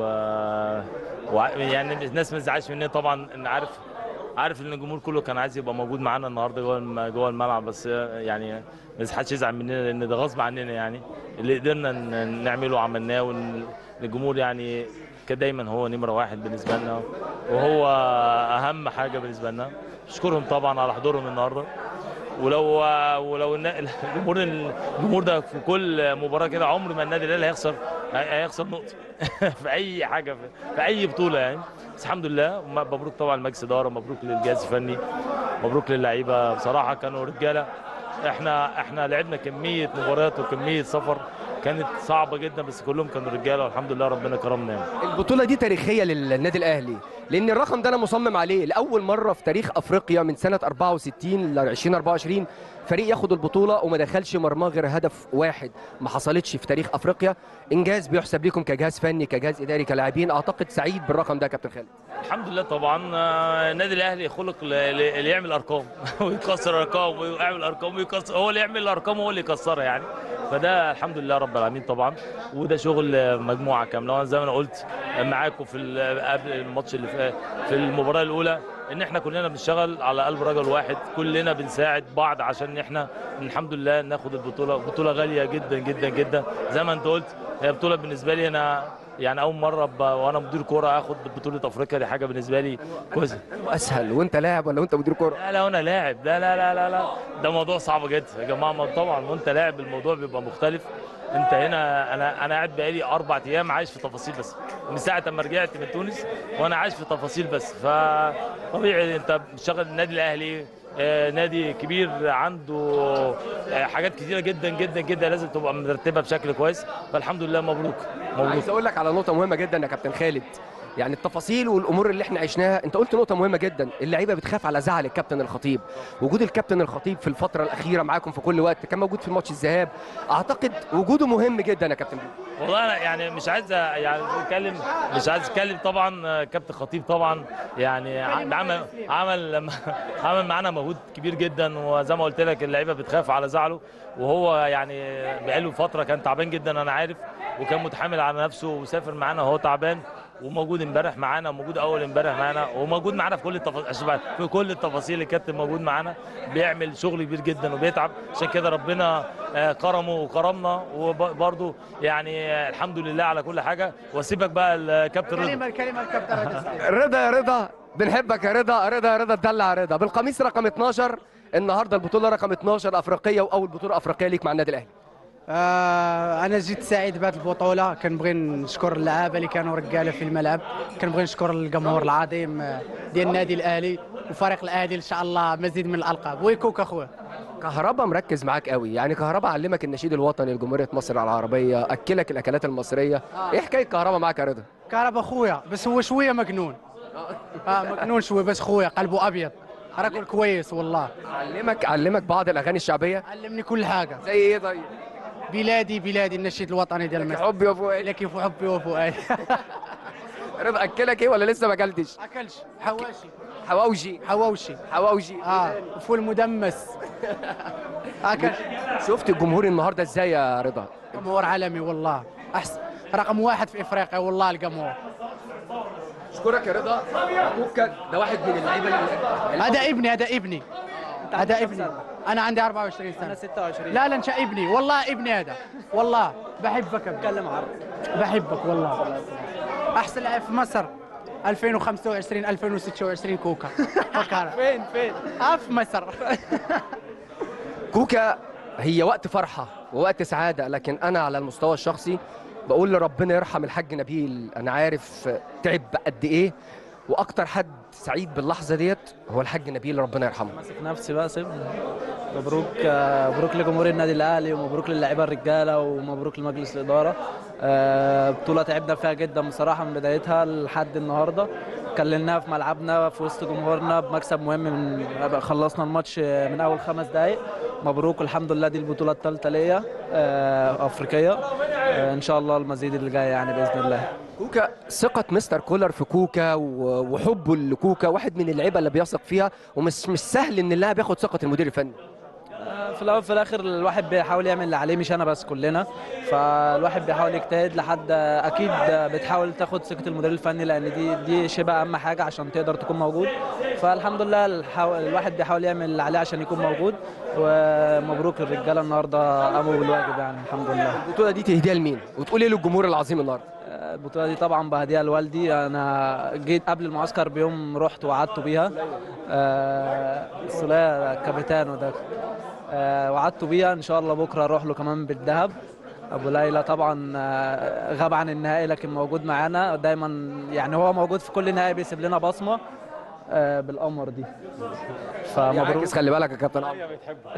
و... يعني الناس ما تزعلش مني طبعا ان عارف عارف ان الجمهور كله كان عايز يبقى موجود معانا النهارده جوه الم- جوه الملعب بس يعني ما حدش يزعل مننا لان ده غصب عننا يعني اللي قدرنا ن- نعمله عملناه والجمهور يعني كان دايما هو نمره واحد بالنسبه لنا وهو اهم حاجه بالنسبه لنا اشكرهم طبعا على حضورهم النهارده ولو ولو النا- الجمهور الجمهور ده في كل مباراه كده عمر ما النادي الاهلي هيخسر هي- هيخسر نقطه في اي حاجه في, في اي بطوله يعني بس الحمد لله وم- مبروك طبعا لمجلس اداره مبروك للجهاز الفني مبروك للعيبه بصراحه كانوا رجاله احنا احنا لعبنا كميه مباريات وكميه سفر كانت صعبه جدا بس كلهم كانوا رجاله والحمد لله ربنا كرمنا يعني. البطوله دي تاريخيه للنادي الاهلي لان الرقم ده انا مصمم عليه لاول مره في تاريخ افريقيا من سنه 64 ل 2024 فريق ياخد البطوله وما دخلش مرماه غير هدف واحد ما حصلتش في تاريخ افريقيا انجاز بيحسب لكم كجهاز فني كجهاز اداري كلاعبين اعتقد سعيد بالرقم ده يا كابتن خالد الحمد لله طبعا آه، النادي الاهلي خلق ل- ل- اللي يعمل ارقام ويكسر ارقام ويعمل ارقام ويكسر هو اللي يعمل الارقام هو اللي يكسرها يعني فده الحمد لله رب العالمين طبعا وده شغل مجموعه كامله وانا زي ما انا قلت معاكم في ال- قبل الماتش اللي في في المباراه الاولى ان احنا كلنا بنشتغل على قلب رجل واحد كلنا بنساعد بعض عشان احنا الحمد لله ناخد البطوله بطوله غاليه جدا جدا جدا زي ما انت قلت هي بطوله بالنسبه لي انا يعني اول مره ابقى وانا مدير كوره اخد بطوله افريقيا دي حاجه بالنسبه لي كويسه اسهل وانت لاعب ولا وانت مدير كوره لا لا وانا لاعب لا لا لا لا لا ده موضوع صعب جدا يا جماعه ما طبعا وانت لاعب الموضوع بيبقى مختلف انت هنا انا انا قاعد بقالي اربع ايام عايش في تفاصيل بس من ساعه ما رجعت من تونس وانا عايش في تفاصيل بس فطبيعي انت بتشتغل النادي الاهلي آه، نادي كبير عنده آه، حاجات كتيره جدا جدا جدا لازم تبقى مرتبه بشكل كويس فالحمد لله مبروك مبروك عايز اقول لك على نقطه مهمه جدا يا كابتن خالد يعني التفاصيل والامور اللي احنا عشناها انت قلت نقطه مهمه جدا اللعيبه بتخاف على زعل الكابتن الخطيب وجود الكابتن الخطيب في الفتره الاخيره معاكم في كل وقت كان موجود في ماتش الذهاب اعتقد وجوده مهم جدا يا كابتن بيه. والله انا يعني مش عايز يعني اتكلم مش عايز اتكلم طبعا آه، كابتن خطيب طبعا يعني ع- عمل عمل عمل معانا مجهود كبير جدا وزي ما قلت لك اللعيبه بتخاف على زعله وهو يعني بقاله فتره كان تعبان جدا انا عارف وكان متحامل على نفسه وسافر معانا وهو تعبان وموجود امبارح معانا وموجود اول امبارح معانا وموجود معانا في كل التفاصيل في كل التفاصيل الكابتن موجود معانا بيعمل شغل كبير جدا وبيتعب عشان كده ربنا آه، كرمه وكرمنا وبرده يعني آه، الحمد لله على كل حاجه واسيبك بقى الكابتن رضا كلمه كلمه الكابتن رضا يا رضا بنحبك يا رضا رضا يا رضا تدلع يا رضا بالقميص رقم 12 النهارده البطوله رقم 12 افريقيه واول بطوله افريقيه ليك مع النادي الاهلي آه انا جيت سعيد بهذه البطوله كنبغي نشكر اللعابه اللي كانوا رجاله في الملعب كنبغي نشكر الجمهور العظيم آه، ديال النادي الاهلي وفريق الاهلي ان شاء الله مزيد من الالقاب ويكوك اخويا كهربا مركز معاك قوي يعني كهربا علمك النشيد الوطني لجمهوريه مصر العربيه اكلك الاكلات المصريه ايه حكايه كهربا معاك يا رضا كهربا اخويا بس هو شويه مجنون اه مجنون شويه بس خويا قلبه ابيض رجل كويس والله علمك علمك بعض الاغاني الشعبيه علمني كل حاجه زي ايه طيب بلادي بلادي النشيد الوطني ديال مصر حبي وفؤاد لك كيف حبي وفؤادي رضا اكلك ايه ولا لسه ما اكلتش اكلش حواشي حواوجي حواوشي حواوجي اه وفول مدمس اكل شفت الجمهور النهارده ازاي يا رضا جمهور عالمي والله احسن رقم واحد في افريقيا والله الجمهور اشكرك يا رضا كوكا ده واحد من اللعيبه اللي هذا ابني هذا ابني هذا ابني انا عندي 24 سنه انا 26 لا لا انت ابني والله ابني هذا والله بحبك اتكلم عربي بحبك والله احسن لاعب في مصر 2025 2026 كوكا فكر فين فين اه في مصر كوكا هي وقت فرحة ووقت سعادة لكن أنا على المستوى الشخصي بقول لربنا يرحم الحاج نبيل أنا عارف تعب قد إيه وأكتر حد سعيد باللحظة ديت هو الحاج نبيل ربنا يرحمه ماسك نفسي بقى سيبني مبروك آه، مبروك لجمهور النادي الاهلي ومبروك للاعيبه الرجاله ومبروك لمجلس الاداره آه، بطوله تعبنا فيها جدا بصراحه من بدايتها لحد النهارده كللناها في ملعبنا في وسط جمهورنا بمكسب مهم من خلصنا الماتش من اول خمس دقائق مبروك والحمد لله دي البطوله الثالثه ليا آه، افريقيه آه، ان شاء الله المزيد اللي جاي يعني باذن الله كوكا ثقة مستر كولر في كوكا و- وحبه لكوكا واحد من اللعيبة اللي بيثق فيها ومش مش سهل إن اللاعب ياخد ثقة المدير الفني في الاول في الاخر الواحد بيحاول يعمل اللي عليه مش انا بس كلنا فالواحد بيحاول يجتهد لحد اكيد بتحاول تاخد ثقه المدير الفني لان دي دي شبه اهم حاجه عشان تقدر تكون موجود فالحمد لله الحاو- الواحد بيحاول يعمل اللي عليه عشان يكون موجود ومبروك للرجاله النهارده قاموا بالواجب يعني الحمد لله البطولة دي تهديها لمين؟ وتقول إيه للجمهور العظيم النهارده؟ البطوله دي طبعا بهديها لوالدي انا جيت قبل المعسكر بيوم رحت وقعدت بيها آه، السوليه كابيتانو ده آه، وعدت بيها ان شاء الله بكره اروح له كمان بالذهب ابو ليلى طبعا آه، غاب عن النهائي لكن موجود معانا دايما يعني هو موجود في كل نهائي بيسيب لنا بصمه آه، بالقمر دي فمبروك يعكس خلي بالك يا كابتن عمرو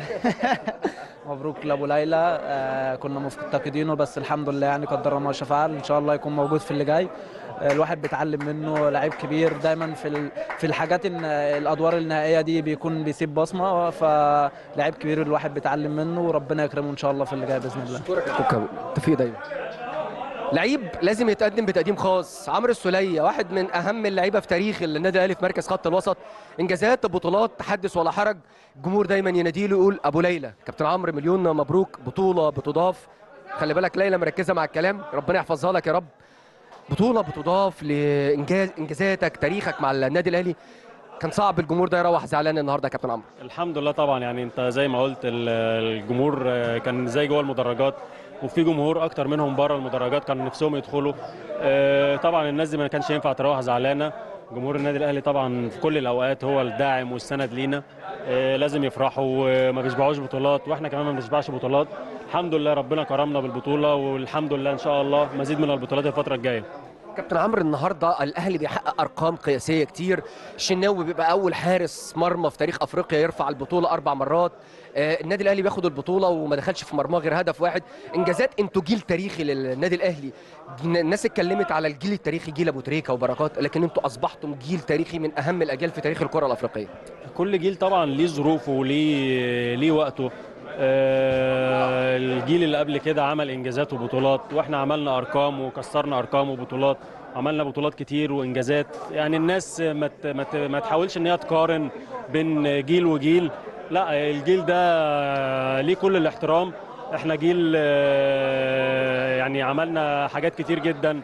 مبروك لابو ليلى آه كنا مفتقدينه بس الحمد لله يعني قدر الله ما شاء فعل ان شاء الله يكون موجود في اللي جاي آه الواحد بيتعلم منه لعيب كبير دايما في ال- في الحاجات إن الادوار النهائيه دي بيكون بيسيب بصمه فلاعيب كبير الواحد بيتعلم منه وربنا يكرمه ان شاء الله في اللي جاي باذن الله كوكا توفيق دايما لعيب لازم يتقدم بتقديم خاص عمرو السوليه واحد من اهم اللعيبه في تاريخ النادي الاهلي في مركز خط الوسط انجازات بطولات تحدث ولا حرج الجمهور دايما يناديله يقول ابو ليلى كابتن عمرو مليون مبروك بطوله بتضاف خلي بالك ليلى مركزه مع الكلام ربنا يحفظها لك يا رب بطوله بتضاف لانجاز انجازاتك تاريخك مع النادي الاهلي كان صعب الجمهور ده يروح زعلان النهارده يا كابتن عمرو الحمد لله طبعا يعني انت زي ما قلت ال- الجمهور آه، كان زي جوه المدرجات وفي جمهور اكتر منهم بره المدرجات كانوا نفسهم يدخلوا آه، طبعا الناس دي ما كانش ينفع تروح زعلانه جمهور النادي الاهلي طبعا في كل الاوقات هو الداعم والسند لينا آه، لازم يفرحوا وما بيشبعوش بطولات واحنا كمان ما بنشبعش بطولات الحمد لله ربنا كرمنا بالبطوله والحمد لله ان شاء الله مزيد من البطولات الفتره الجايه كابتن عمرو النهارده الاهلي بيحقق ارقام قياسيه كتير الشناوي بيبقى اول حارس مرمى في تاريخ افريقيا يرفع البطوله اربع مرات آه، النادي الاهلي بياخد البطوله وما دخلش في مرماه غير هدف واحد انجازات انتوا جيل تاريخي للنادي الاهلي الناس اتكلمت على الجيل التاريخي جيل ابو تريكه وبركات لكن انتوا اصبحتم جيل تاريخي من اهم الاجيال في تاريخ الكره الافريقيه كل جيل طبعا ليه ظروفه وليه ليه وقته آه، الجيل اللي قبل كده عمل انجازات وبطولات واحنا عملنا ارقام وكسرنا ارقام وبطولات عملنا بطولات كتير وانجازات يعني الناس ما ت- ما ت- ما تحاولش ان هي تقارن بين جيل وجيل لا الجيل ده ليه كل الاحترام احنا جيل آه، يعني عملنا حاجات كتير جدا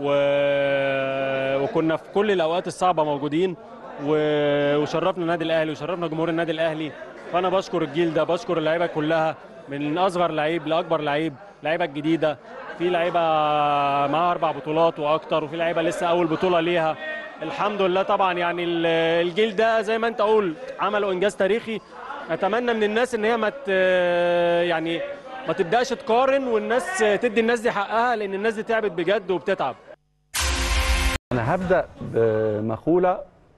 و- وكنا في كل الاوقات الصعبه موجودين و- وشرفنا النادي الاهلي وشرفنا جمهور النادي الاهلي فانا بشكر الجيل ده بشكر اللعيبه كلها من اصغر لعيب لاكبر لعيب لعيبه الجديده في لعيبه معاها اربع بطولات واكتر وفي لعيبه لسه اول بطوله ليها الحمد لله طبعا يعني ال- الجيل ده زي ما انت قول عملوا انجاز تاريخي اتمنى من الناس ان هي ما ت- يعني ما تبداش تقارن والناس تدي الناس دي حقها لان الناس دي تعبت بجد وبتتعب انا هبدا بمقوله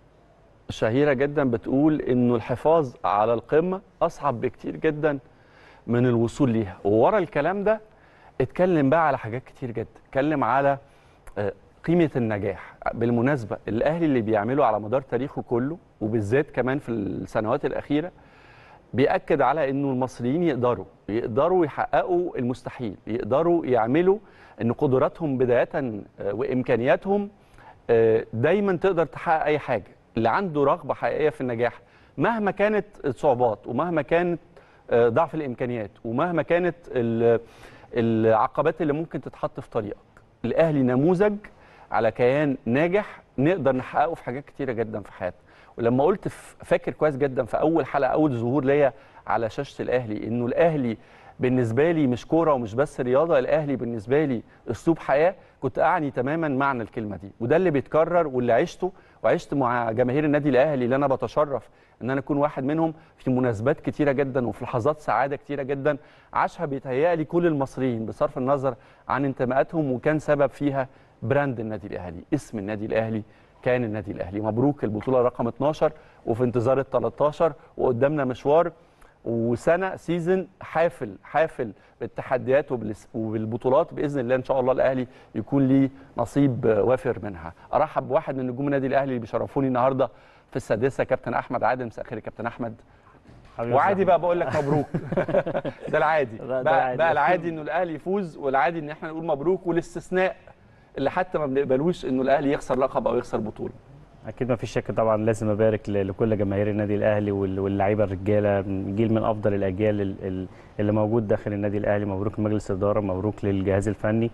شهيره جدا بتقول انه الحفاظ على القمه اصعب بكتير جدا من الوصول ليها وورا الكلام ده اتكلم بقى على حاجات كتير جدا اتكلم على آه، قيمه النجاح بالمناسبه الاهلي اللي بيعمله على مدار تاريخه كله وبالذات كمان في السنوات الاخيره بيأكد على انه المصريين يقدروا يقدروا يحققوا المستحيل يقدروا يعملوا ان قدراتهم بدايه آه، وامكانياتهم آه، دايما تقدر تحقق اي حاجه اللي عنده رغبه حقيقيه في النجاح مهما كانت الصعوبات ومهما كانت آه، ضعف الامكانيات ومهما كانت ال- العقبات اللي ممكن تتحط في طريقك الاهلي نموذج على كيان ناجح نقدر نحققه في حاجات كتيره جدا في حياتنا ولما قلت ف- فاكر كويس جدا في اول حلقه اول ظهور ليا على شاشه الاهلي انه الاهلي بالنسبه لي مش كوره ومش بس رياضه الاهلي بالنسبه لي اسلوب حياه كنت اعني تماما معنى الكلمه دي وده اللي بيتكرر واللي عشته وعشت مع جماهير النادي الاهلي اللي انا بتشرف ان انا اكون واحد منهم في مناسبات كتيره جدا وفي لحظات سعاده كتيره جدا عاشها بيتهيألي كل المصريين بصرف النظر عن انتماءاتهم وكان سبب فيها براند النادي الاهلي اسم النادي الاهلي كان النادي الاهلي مبروك البطوله رقم 12 وفي انتظار ال 13 وقدامنا مشوار وسنه سيزن حافل حافل بالتحديات وبالس- وبالبطولات باذن الله ان شاء الله الاهلي يكون ليه نصيب وافر منها ارحب بواحد من نجوم النادي الاهلي اللي بيشرفوني النهارده في السادسه كابتن احمد عادل مساء الخير يا كابتن احمد وعادي بقى بقول لك مبروك ده العادي ده بقى, العادي. بقى العادي انه الاهلي يفوز والعادي ان احنا نقول مبروك والاستثناء اللي حتى ما بنقبلوش انه الاهلي يخسر لقب او يخسر بطوله اكيد ما فيش شك طبعا لازم ابارك ل- لكل جماهير النادي الاهلي وال- واللعيبه الرجاله جيل من افضل الاجيال ال- ال- اللي موجود داخل النادي الاهلي مبروك لمجلس الاداره مبروك للجهاز الفني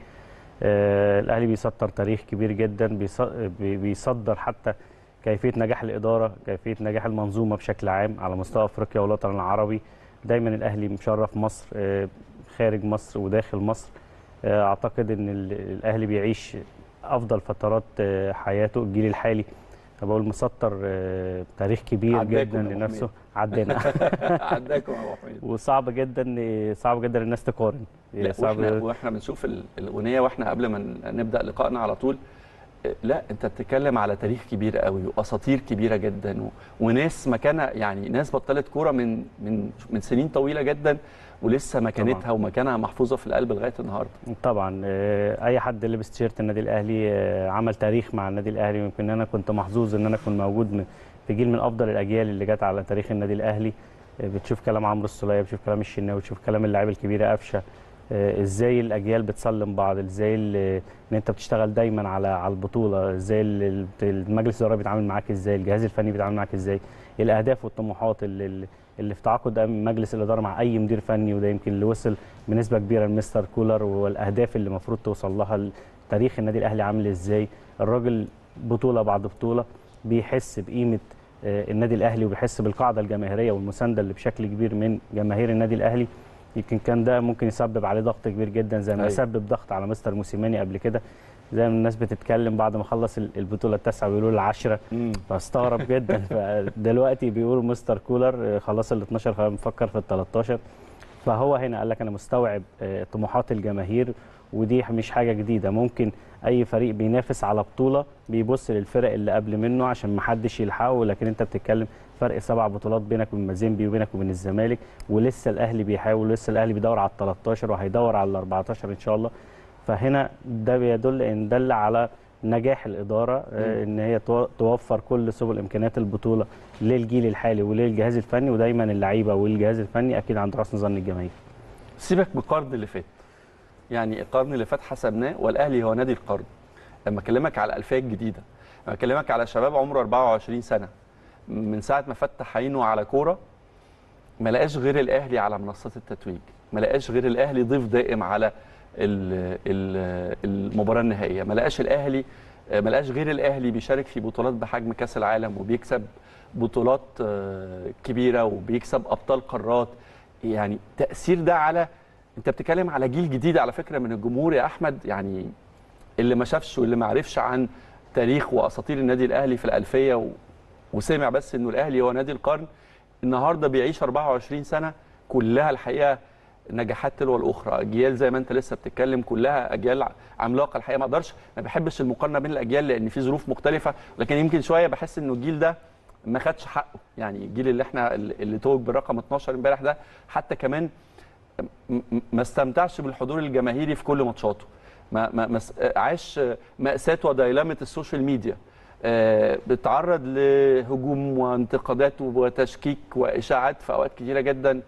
آه، الاهلي بيسطر تاريخ كبير جدا بيص- بي- بيصدر حتى كيفيه نجاح الاداره كيفيه نجاح المنظومه بشكل عام على مستوى افريقيا والوطن العربي دايما الاهلي مشرف مصر آه، خارج مصر وداخل مصر آه، اعتقد ان ال- الاهلي بيعيش افضل فترات آه، حياته الجيل الحالي أنا بقول مسطر آه، تاريخ كبير عداكم يا جدا أبو لنفسه حميد. عدينا عداكم يا ابو حميد وصعب جدا صعب جدا الناس تقارن لا صعب واحنا واحنا بنشوف ال- الاغنيه واحنا قبل ما ن- نبدا لقائنا على طول آه، لا انت بتتكلم على تاريخ كبير قوي واساطير كبيره جدا و... وناس مكانها يعني ناس بطلت كوره من من من سنين طويله جدا ولسه مكانتها ومكانها محفوظه في القلب لغايه النهارده طبعا آه، اي حد لبس تيشيرت النادي الاهلي آه، عمل تاريخ مع النادي الاهلي يمكن انا كنت محظوظ ان انا اكون موجود م- في جيل من افضل الاجيال اللي جت على تاريخ النادي الاهلي آه، بتشوف كلام عمرو السوليه بتشوف كلام الشناوي بتشوف كلام اللاعب الكبيره قفشه آه، ازاي الاجيال بتسلم بعض ازاي ال- ان انت بتشتغل دايما على على البطوله ازاي ال- المجلس الاداره بيتعامل معاك ازاي الجهاز الفني بيتعامل معاك ازاي الاهداف والطموحات اللي اللي في تعاقد مجلس الاداره مع اي مدير فني وده يمكن اللي وصل بنسبه كبيره لمستر كولر والاهداف اللي المفروض توصل لها تاريخ النادي الاهلي عامل ازاي الراجل بطوله بعد بطوله بيحس بقيمه آه، النادي الاهلي وبيحس بالقاعده الجماهيريه والمسانده اللي بشكل كبير من جماهير النادي الاهلي يمكن كان ده ممكن يسبب عليه ضغط كبير جدا زي ما أيوة. سبب ضغط على مستر موسيماني قبل كده زي ما الناس بتتكلم بعد ما خلص ال- البطوله التاسعه بيقولوا العشره فاستغرب جدا فدلوقتي بيقولوا مستر كولر آه، خلاص ال 12 خلاص بنفكر في ال 13 فهو هنا قال لك انا مستوعب آه، طموحات الجماهير ودي مش حاجه جديده ممكن اي فريق بينافس على بطوله بيبص للفرق اللي قبل منه عشان ما حدش يلحقه لكن انت بتتكلم فرق سبع بطولات بينك وبين مازيمبي وبينك وبين الزمالك ولسه الاهلي بيحاول ولسه الاهلي بيدور على ال 13 وهيدور على ال 14 ان شاء الله فهنا ده بيدل ان دل على نجاح الاداره آه، ان هي تو- توفر كل سبل امكانيات البطوله للجيل الحالي وللجهاز الفني ودايما اللعيبه والجهاز الفني اكيد عند حسن ظن الجماهير سيبك من القرن اللي فات يعني القرن اللي فات حسبناه والاهلي هو نادي القرن لما اكلمك على الالفيه الجديده لما اكلمك على شباب عمره 24 سنه من ساعه ما فتح عينه على كوره ما لقاش غير الاهلي على منصات التتويج ما لقاش غير الاهلي ضيف دائم على ال- ال- المباراه النهائيه ما لقاش الاهلي ما لقاش غير الاهلي بيشارك في بطولات بحجم كاس العالم وبيكسب بطولات آه، كبيره وبيكسب ابطال قارات يعني تاثير ده على انت بتتكلم على جيل جديد على فكره من الجمهور يا احمد يعني اللي ما شافش واللي ما عرفش عن تاريخ واساطير النادي الاهلي في الالفيه و... وسمع بس انه الاهلي هو نادي القرن النهارده بيعيش 24 سنه كلها الحقيقه نجاحات تلو الاخرى اجيال زي ما انت لسه بتتكلم كلها اجيال عملاقه الحقيقه ما اقدرش ما بحبش المقارنه بين الاجيال لان في ظروف مختلفه لكن يمكن شويه بحس انه الجيل ده ما خدش حقه يعني الجيل اللي احنا اللي توج بالرقم 12 امبارح ده حتى كمان م- م- ما استمتعش بالحضور الجماهيري في كل ماتشاته ما ما ما س- عاش مأساة وديلمة السوشيال ميديا آه، بتعرض لهجوم وانتقادات وتشكيك واشاعات في اوقات كتيره جدا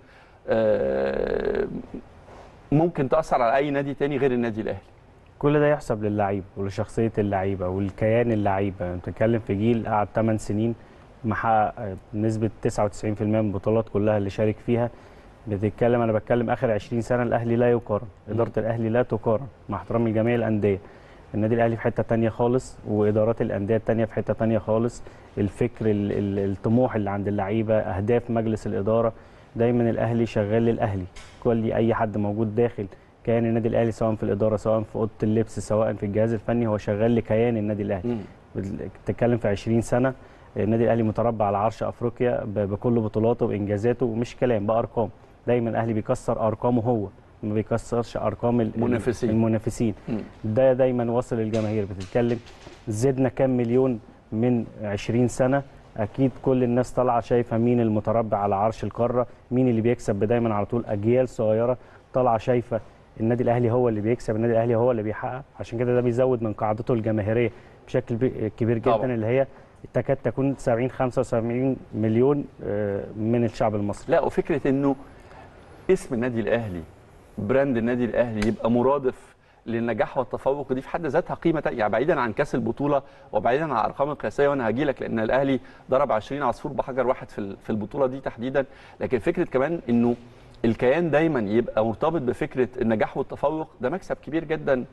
آه، ممكن تاثر على اي نادي تاني غير النادي الاهلي كل ده يحسب للعيبه ولشخصيه اللعيبه والكيان اللعيبه انت بتتكلم في جيل قعد 8 سنين محقق نسبه 99% من البطولات كلها اللي شارك فيها بتتكلم انا بتكلم اخر 20 سنه الاهلي لا يقارن اداره الاهلي لا تقارن مع احترامي لجميع الانديه النادي الاهلي في حته تانية خالص وادارات الانديه التانية في حته تانية خالص الفكر ال- ال- الطموح اللي عند اللعيبه اهداف مجلس الاداره دايما الاهلي شغال للاهلي كل اي حد موجود داخل كيان النادي الاهلي سواء في الاداره سواء في اوضه اللبس سواء في الجهاز الفني هو شغال لكيان النادي الاهلي بتتكلم في 20 سنه النادي الاهلي متربع على عرش افريقيا ب- بكل بطولاته وانجازاته ومش كلام بارقام دايما الاهلي بيكسر ارقامه هو ما بيكسرش ارقام ال- منافسين. المنافسين مم. ده دايما واصل للجماهير بتتكلم زدنا كام مليون من 20 سنه اكيد كل الناس طالعه شايفه مين المتربع على عرش القاره مين اللي بيكسب دايما على طول اجيال صغيره طالعه شايفه النادي الاهلي هو اللي بيكسب النادي الاهلي هو اللي بيحقق عشان كده ده بيزود من قاعدته الجماهيريه بشكل بي- كبير جدا طبعاً. اللي هي تكاد تكون 70 75 مليون آه، من الشعب المصري لا وفكره انه اسم النادي الاهلي براند النادي الاهلي يبقى مرادف للنجاح والتفوق دي في حد ذاتها قيمه تانية. يعني بعيدا عن كاس البطوله وبعيدا عن الارقام القياسيه وانا هاجي لك لان الاهلي ضرب 20 عصفور بحجر واحد في ال- في البطوله دي تحديدا لكن فكره كمان انه الكيان دايما يبقى مرتبط بفكره النجاح والتفوق ده مكسب كبير جدا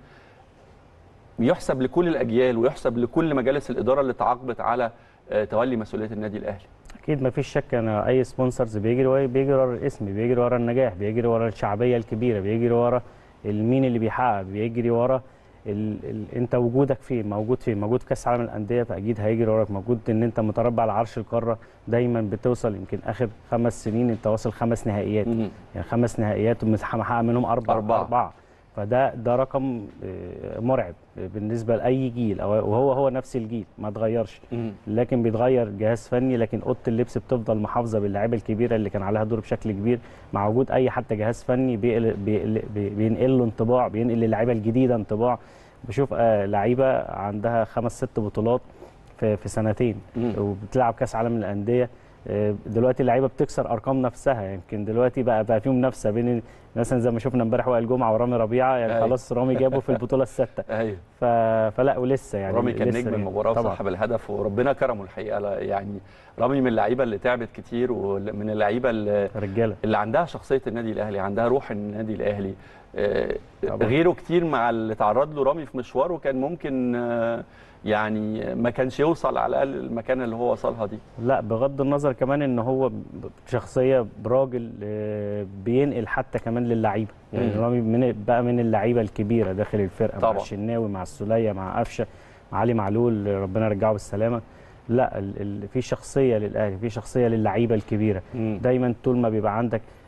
يحسب لكل الاجيال ويحسب لكل مجالس الاداره اللي تعاقبت على آه، تولي مسؤوليه النادي الاهلي اكيد ما فيش شك ان اي سبونسرز بيجري ورا بيجري ورا الاسم بيجري ورا النجاح بيجري ورا الشعبيه الكبيره بيجري ورا مين اللي بيحقق بيجري ورا ال... ال... انت وجودك فين موجود فين موجود في كاس العالم للانديه فاكيد هيجري وراك موجود ان انت متربع على عرش القاره دايما بتوصل يمكن اخر خمس سنين انت واصل خمس نهائيات مهم. يعني خمس نهائيات ومحقق منهم اربع أربعة. اربعه فده ده رقم آه، مرعب بالنسبه لاي جيل أو- وهو هو نفس الجيل ما اتغيرش مهم. لكن بيتغير جهاز فني لكن اوضه اللبس بتفضل محافظه باللاعيبه الكبيره اللي كان عليها دور بشكل كبير مع وجود اي حتى جهاز فني بيقل- بيقل- بي- بينقل له انطباع بينقل للعيبه الجديده انطباع بشوف آه، لعيبه عندها خمس ست بطولات في في سنتين مم. وبتلعب كاس عالم الانديه آه، دلوقتي اللعيبه بتكسر ارقام نفسها يمكن دلوقتي بقى بقى في منافسه بين مثلا زي ما شفنا امبارح وائل جمعه ورامي ربيعه يعني أيوة. خلاص رامي جابه في البطوله السادسه ايوه ف... فلا ولسه يعني رامي كان لسه نجم يعني. المباراه طبعاً. وصاحب الهدف وربنا كرمه الحقيقه لا- يعني رامي من اللعيبه اللي تعبت كتير ومن اللعيبه اللي, رجاله اللي عندها شخصيه النادي الاهلي عندها روح النادي الاهلي آه، طبعاً. غيره كتير مع اللي تعرض له رامي في مشواره كان ممكن آه، يعني ما كانش يوصل على الاقل المكان اللي هو وصلها دي لا بغض النظر كمان ان هو ب- شخصيه براجل آه، بينقل حتى كمان للعيبه يعني مم. رامي من بقى من اللعيبه الكبيره داخل الفرقه طبعاً. مع الشناوي مع السوليه مع قفشه مع علي معلول ربنا يرجعه بالسلامه لا ال ال في شخصيه للاهلي في شخصيه للعيبه الكبيره مم. دايما طول ما بيبقى عندك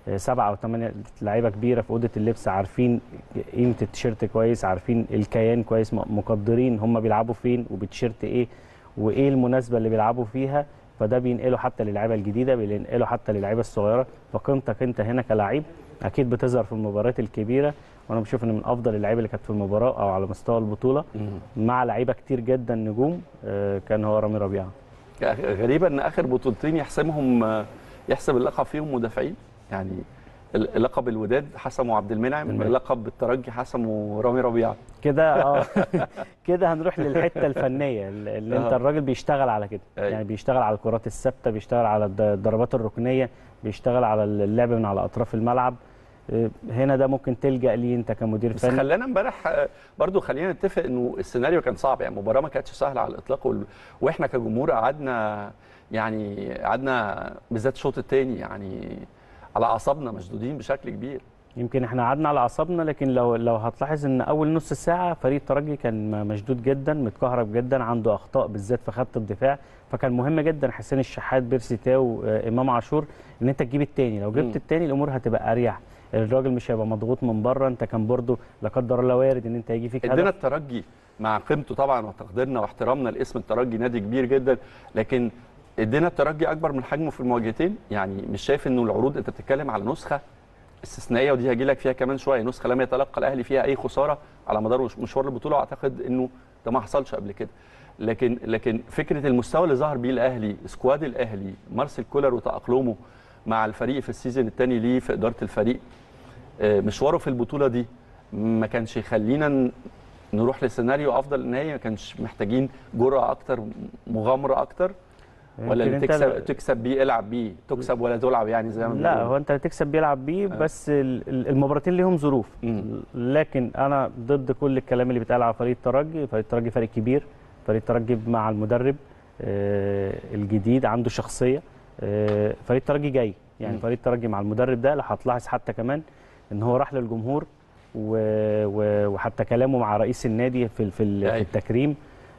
آه، سبعة او ثمانية لعيبه كبيره في اوضه اللبس عارفين قيمه التيشيرت كويس عارفين الكيان كويس م- مقدرين هم بيلعبوا فين وبتيشيرت ايه وايه المناسبه اللي بيلعبوا فيها فده بينقله حتى للعيبه الجديده بينقله حتى للعيبه الصغيره فقيمتك انت هنا كلاعب اكيد بتظهر في المباريات الكبيره وانا بشوف ان من افضل اللعيبه اللي كانت في المباراه او على مستوى البطوله مع لعيبه كتير جدا نجوم آه، كان هو رامي ربيعه غريبه ان اخر بطولتين يحسمهم آه، يحسب اللقب فيهم مدافعين يعني ال- لقب الوداد حسمه عبد المنعم المنعم. لقب الترجي حسمه رامي ربيعه كده اه كده هنروح للحته الفنيه اللي انت آه. الراجل بيشتغل على كده أيوة. يعني بيشتغل على الكرات الثابته بيشتغل على الد- الضربات الركنيه بيشتغل على اللعب من على اطراف الملعب آه، هنا ده ممكن تلجا ليه انت كمدير بس فني خلانا امبارح آه، برضو خلينا نتفق انه السيناريو كان صعب يعني المباراه ما كانتش سهله على الاطلاق وال... واحنا كجمهور قعدنا يعني قعدنا بالذات الشوط الثاني يعني على اعصابنا مشدودين بشكل كبير يمكن احنا قعدنا على اعصابنا لكن لو لو هتلاحظ ان اول نص ساعه فريق الترجي كان م- مشدود جدا متكهرب جدا عنده اخطاء بالذات في خط الدفاع فكان مهم جدا حسين الشحات بيرسي تاو آه، امام عاشور ان انت تجيب التاني لو مم. جبت التاني الامور هتبقى اريح الراجل مش هيبقى مضغوط من بره انت كان برضو لا قدر الله وارد ان انت يجي فيك ادينا هدف الترجي مع قيمته طبعا وتقديرنا واحترامنا لاسم الترجي نادي كبير جدا لكن ادينا الترجي اكبر من حجمه في المواجهتين يعني مش شايف انه العروض انت بتتكلم على نسخه استثنائيه ودي هجي لك فيها كمان شويه نسخه لم يتلقى الاهلي فيها اي خساره على مدار مش- مشوار البطوله واعتقد انه ده ما حصلش قبل كده لكن لكن فكره المستوى اللي ظهر بيه الاهلي سكواد الاهلي مارسيل كولر وتاقلمه مع الفريق في السيزون الثاني ليه في اداره الفريق آه، مشواره في البطوله دي ما كانش يخلينا ن- نروح لسيناريو افضل ان هي ما كانش محتاجين جرأه اكتر مغامره اكتر ولا يمكن اللي انت تكسب تكسب بيه العب بيه تكسب ولا تلعب يعني زي ما لا بنقول. هو انت تكسب بيلعب بيه بس ال- ال- المباراتين ليهم ظروف مم. لكن انا ضد كل الكلام اللي بيتقال على فريق الترجي فريق الترجي فريق كبير فريق الترجي مع المدرب آه، الجديد عنده شخصيه آه، فريق الترجي جاي يعني مم. فريق الترجي مع المدرب ده لو هتلاحظ حتى كمان ان هو راح للجمهور و... و... وحتى كلامه مع رئيس النادي في ال- في, ال- في أيوة. التكريم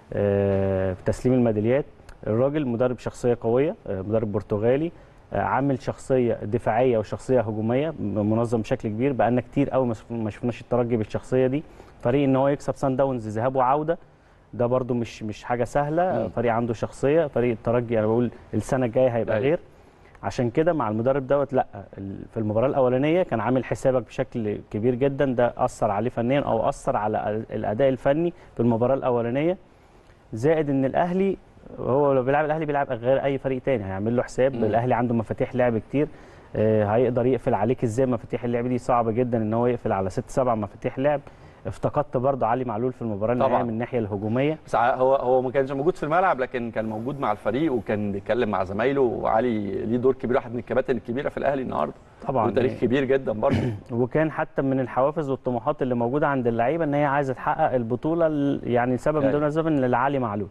آه، في تسليم الميداليات الراجل مدرب شخصيه قويه آه، مدرب برتغالي آه، عامل شخصيه دفاعيه وشخصيه هجوميه منظم بشكل كبير بقالنا كتير قوي ما شف- ما شفناش الترجي بالشخصيه دي فريق ان هو يكسب سان داونز ذهاب وعوده ده برده مش مش حاجه سهله مم. فريق عنده شخصيه فريق الترجي انا بقول السنه الجايه هيبقى أيوة. غير عشان كده مع المدرب دوت لا ال- في المباراه الاولانيه كان عامل حسابك بشكل كبير جدا ده اثر عليه فنيا او اثر على ال- الاداء الفني في المباراه الاولانيه زائد ان الاهلي هو لو بيلعب الاهلي بيلعب غير اي فريق تاني هيعمل له حساب مم. الاهلي عنده مفاتيح لعب كتير آه، هيقدر يقفل عليك ازاي مفاتيح اللعب دي صعبه جدا ان هو يقفل على ست سبع مفاتيح لعب افتقدت برضه علي معلول في المباراه طبعاً. النهائيه من الناحيه الهجوميه بس ع- هو هو ما كانش موجود في الملعب لكن كان موجود مع الفريق وكان بيتكلم مع زمايله وعلي ليه دور كبير واحد من الكباتن الكبيره في الاهلي النهارده طبعا وتاريخ كبير جدا برضه وكان حتى من الحوافز والطموحات اللي موجوده عند اللعيبه ان هي عايزه تحقق البطوله ال- يعني سبب من أيوة. دون اسباب ان لعلي معلول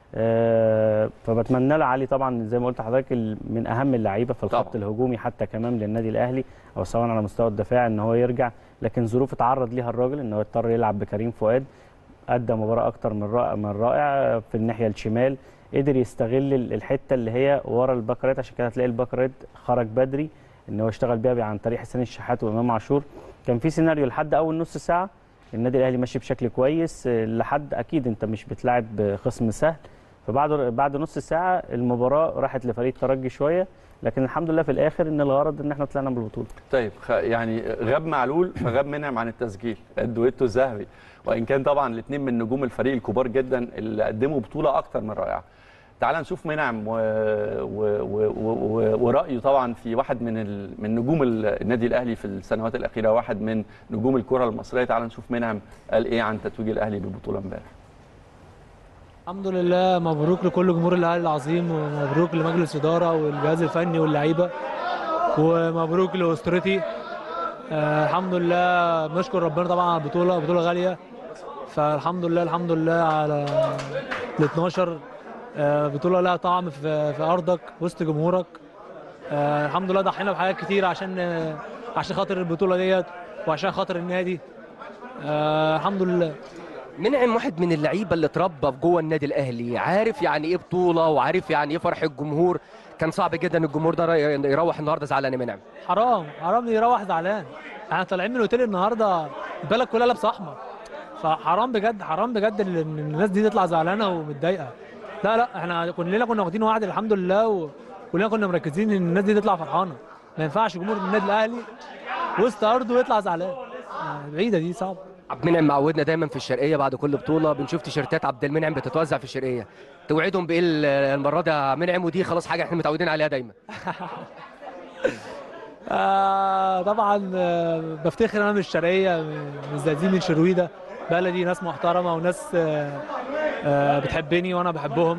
آه، فبتمنى له علي طبعا زي ما قلت لحضرتك ال- من اهم اللعيبه في الخط طبعاً. الهجومي حتى كمان للنادي الاهلي او سواء على مستوى الدفاع ان هو يرجع لكن ظروف اتعرض ليها الراجل ان هو اضطر يلعب بكريم فؤاد ادى مباراه اكتر من رائع من رائع في الناحيه الشمال قدر يستغل ال- الحته اللي هي ورا الباك رايت عشان كده هتلاقي الباك رايت خرج بدري ان هو اشتغل بيها عن طريق حسين الشحات وامام عاشور كان في سيناريو لحد اول نص ساعه النادي الاهلي ماشي بشكل كويس آه، لحد اكيد انت مش بتلاعب خصم سهل فبعد بعد نص ساعه المباراه راحت لفريق الترجي شويه لكن الحمد لله في الاخر ان الغرض ان احنا طلعنا بالبطوله طيب خ- يعني غاب معلول فغاب منعم عن التسجيل الدويتو الذهبي وان كان طبعا الاثنين من نجوم الفريق الكبار جدا اللي قدموا بطوله اكتر من رائعه تعال نشوف منعم و... و... و... و... ورايه طبعا في واحد من ال... من نجوم ال- النادي الاهلي في السنوات الاخيره واحد من نجوم الكره المصريه تعال نشوف منعم قال ايه عن تتويج الاهلي بالبطوله امبارح الحمد لله مبروك لكل جمهور الاهلي العظيم ومبروك لمجلس الاداره والجهاز الفني واللعيبه ومبروك لاسرتي آه الحمد لله بنشكر ربنا طبعا على البطوله بطوله غاليه فالحمد لله الحمد لله على ال 12 آه بطوله لها طعم في, في ارضك وسط جمهورك آه الحمد لله ضحينا بحاجات كتير عشان آه عشان خاطر البطوله ديت وعشان خاطر النادي آه الحمد لله منعم واحد من اللعيبه اللي اتربى في جوه النادي الاهلي عارف يعني ايه بطوله وعارف يعني ايه فرح الجمهور كان صعب جدا الجمهور ده يروح النهارده زعلان يا منعم حرام حرام يروح زعلان احنا طالعين من الاوتيل النهارده البلد كلها لابسه احمر فحرام بجد حرام بجد ان الناس دي تطلع زعلانه ومتضايقه لا لا احنا كلنا كنا واخدين وعد الحمد لله وكلنا كنا مركزين ان الناس دي تطلع فرحانه ما ينفعش جمهور النادي الاهلي وسط ارضه يطلع زعلان آه، بعيده دي صعبه عبد المنعم معودنا دايما في الشرقيه بعد كل بطوله بنشوف تيشيرتات عبد المنعم بتتوزع في الشرقيه توعدهم بايه المره دي يا منعم ودي خلاص حاجه احنا متعودين عليها دايما آه طبعا آه بفتخر انا من الشرقيه من الزقازيق من شرويده بلدي ناس محترمه وناس آه آه بتحبني وانا بحبهم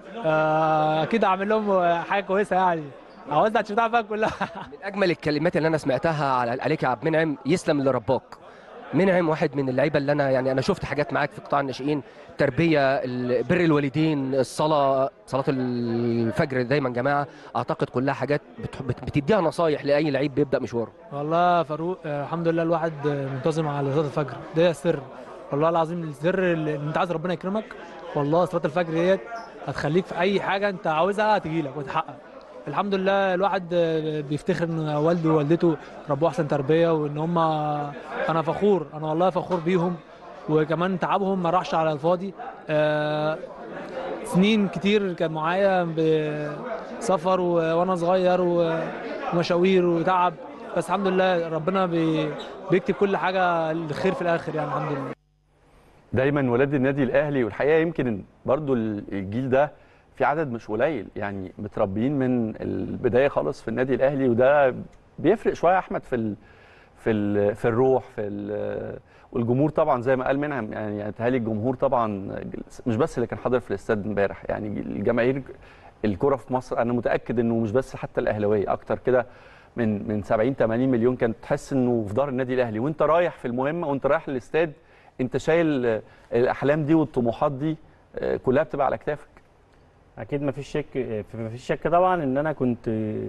آه اكيد اعمل لهم حاجه كويسه يعني اوزع تيشيرتات بقى كلها من اجمل الكلمات اللي انا سمعتها على- عليك يا عبد المنعم يسلم اللي رباك منعم واحد من اللعيبه اللي انا يعني انا شفت حاجات معاك في قطاع الناشئين تربيه ال- بر الوالدين الصلاه صلاه الفجر دايما جماعه اعتقد كلها حاجات بت- بت- بتديها نصايح لاي لعيب بيبدا مشواره والله يا فاروق آه، الحمد لله الواحد آه، منتظم على صلاه الفجر ده السر والله العظيم السر اللي انت عايز ربنا يكرمك والله صلاه الفجر ديت هتخليك في اي حاجه انت عاوزها هتجيلك وتحقق الحمد لله الواحد آه، بيفتخر ان والده ووالدته ربوه احسن تربيه وان هم انا فخور انا والله فخور بيهم وكمان تعبهم ما راحش على الفاضي آه، سنين كتير كان معايا بسفر و- وانا صغير و- ومشاوير وتعب بس الحمد لله ربنا بي- بيكتب كل حاجه للخير في الاخر يعني الحمد لله دايما ولاد النادي الاهلي والحقيقه يمكن برضو الجيل ده في عدد مش قليل يعني متربيين من البدايه خالص في النادي الاهلي وده بيفرق شويه يا احمد في ال في ال في الروح في ال والجمهور طبعا زي ما قال منعم يعني تهالي الجمهور طبعا مش بس اللي كان حاضر في الاستاد امبارح يعني الجماهير الكره في مصر انا متاكد انه مش بس حتى الاهلاويه اكتر كده من من 70 80 مليون كانت تحس انه في دار النادي الاهلي وانت رايح في المهمه وانت رايح للاستاد انت شايل آه، الاحلام دي والطموحات دي آه، كلها بتبقى على كتافك اكيد مفيش شك مفيش شك طبعا ان انا كنت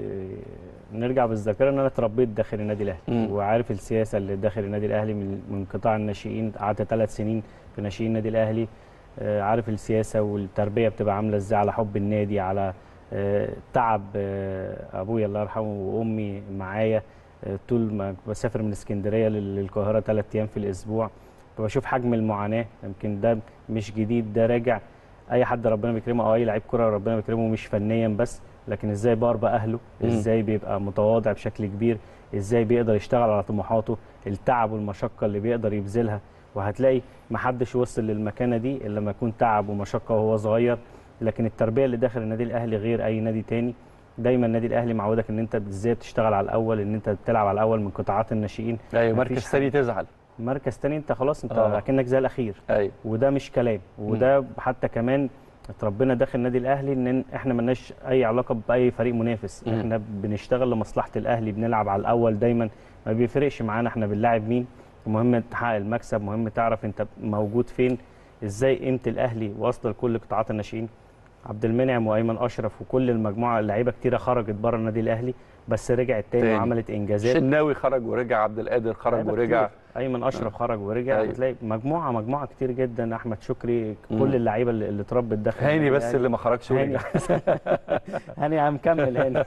نرجع بالذاكره ان انا اتربيت داخل النادي الاهلي مم. وعارف السياسه اللي داخل النادي الاهلي من من قطاع الناشئين قعدت ثلاث سنين في ناشئين النادي الاهلي آه، عارف السياسه والتربيه بتبقى عامله ازاي على حب النادي على آه، تعب آه، ابويا الله يرحمه وامي معايا آه، طول ما بسافر من اسكندريه لل- للقاهره ثلاث ايام في الاسبوع فبشوف حجم المعاناه يمكن ده مش جديد ده راجع اي حد ربنا بيكرمه او اي لعيب كره ربنا بيكرمه مش فنيا بس لكن ازاي باربى اهله مم. ازاي بيبقى متواضع بشكل كبير ازاي بيقدر يشتغل على طموحاته التعب والمشقه اللي بيقدر يبذلها وهتلاقي محدش وصل للمكانه دي الا لما يكون تعب ومشقه وهو صغير لكن التربيه اللي داخل النادي الاهلي غير اي نادي تاني دايما النادي الاهلي معودك ان انت ازاي بتشتغل على الاول ان انت بتلعب على الاول من قطاعات الناشئين ايوه مفيش مركز حد- ثاني تزعل مركز تاني انت خلاص انت آه. اكنك زي الاخير ايوه وده مش كلام وده حتى كمان اتربينا داخل النادي الاهلي ان احنا ملناش اي علاقه باي فريق منافس مم. احنا بنشتغل لمصلحه الاهلي بنلعب على الاول دايما ما بيفرقش معانا احنا بنلاعب مين المهم تحقق المكسب مهم تعرف انت موجود فين ازاي قيمه الاهلي واصله لكل قطاعات الناشئين عبد المنعم وايمن اشرف وكل المجموعه اللعيبه كتيره خرجت بره النادي الاهلي بس رجعت تاني, تاني. وعملت انجازات شناوي خرج ورجع عبد القادر خرج لعيبة ورجع كتير. ايمن اشرف خرج ورجع أيوة. بتلاقي مجموعه مجموعه كتير جدا احمد شكري مم. كل اللعيبه اللي اللي اتربت داخل هاني النادي بس الأهلي. اللي ما خرجش هاني ورجع هاني عم كمل هاني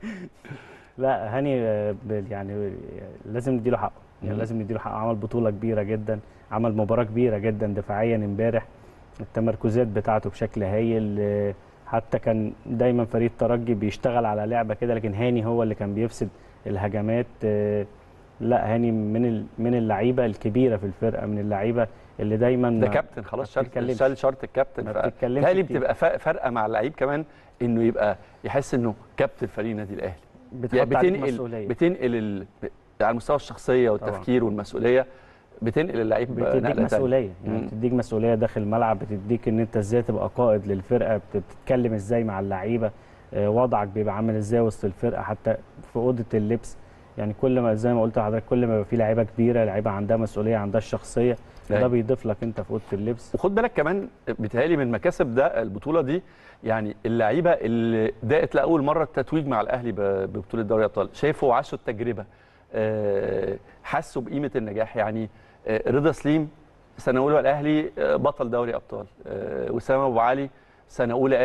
لا هاني آه، ب- يعني آه، لازم نديله حقه يعني مم. لازم نديله حقه عمل بطوله كبيره جدا عمل مباراه كبيره جدا دفاعيا امبارح التمركزات بتاعته بشكل هايل آه، حتى كان دايما فريق الترجي بيشتغل على لعبه كده لكن هاني هو اللي كان بيفسد الهجمات آه، لا هاني من ال- من اللعيبه الكبيره في الفرقه من اللعيبه اللي دايما ده ما- كابتن خلاص ما شال بتتكلمش. شال شرط الكابتن ما ف- بتتكلمش بيتهيألي كتير. بتبقى فا- فارقه مع اللعيب كمان انه يبقى يحس انه كابتن فريق النادي الاهلي بتحط يعني عليك بتنقل مسؤوليه بتنقل ال... على المستوى الشخصيه والتفكير والمسؤوليه بتنقل اللعيب بتديك نقلة تانية. مسؤوليه يعني مم. بتديك مسؤوليه داخل الملعب بتديك ان انت ازاي تبقى قائد للفرقه بت- بتتكلم ازاي مع اللعيبه آه، وضعك بيبقى عامل ازاي وسط الفرقه حتى في اوضه اللبس يعني كل ما زي ما قلت لحضرتك كل ما يبقى في لعيبه كبيره لعيبه عندها مسؤوليه عندها الشخصيه ده أيوة. بيضيف لك انت في اوضه اللبس وخد بالك كمان بيتهيألي من مكاسب ده البطوله دي يعني اللعيبه اللي دقت لاول مره التتويج مع الاهلي ب- ببطوله دوري الابطال شافوا وعاشوا التجربه آه، حسوا بقيمه النجاح يعني آه، رضا سليم سنه اولى الاهلي آه، بطل دوري ابطال آه، وسام ابو علي سنه اولى اهلي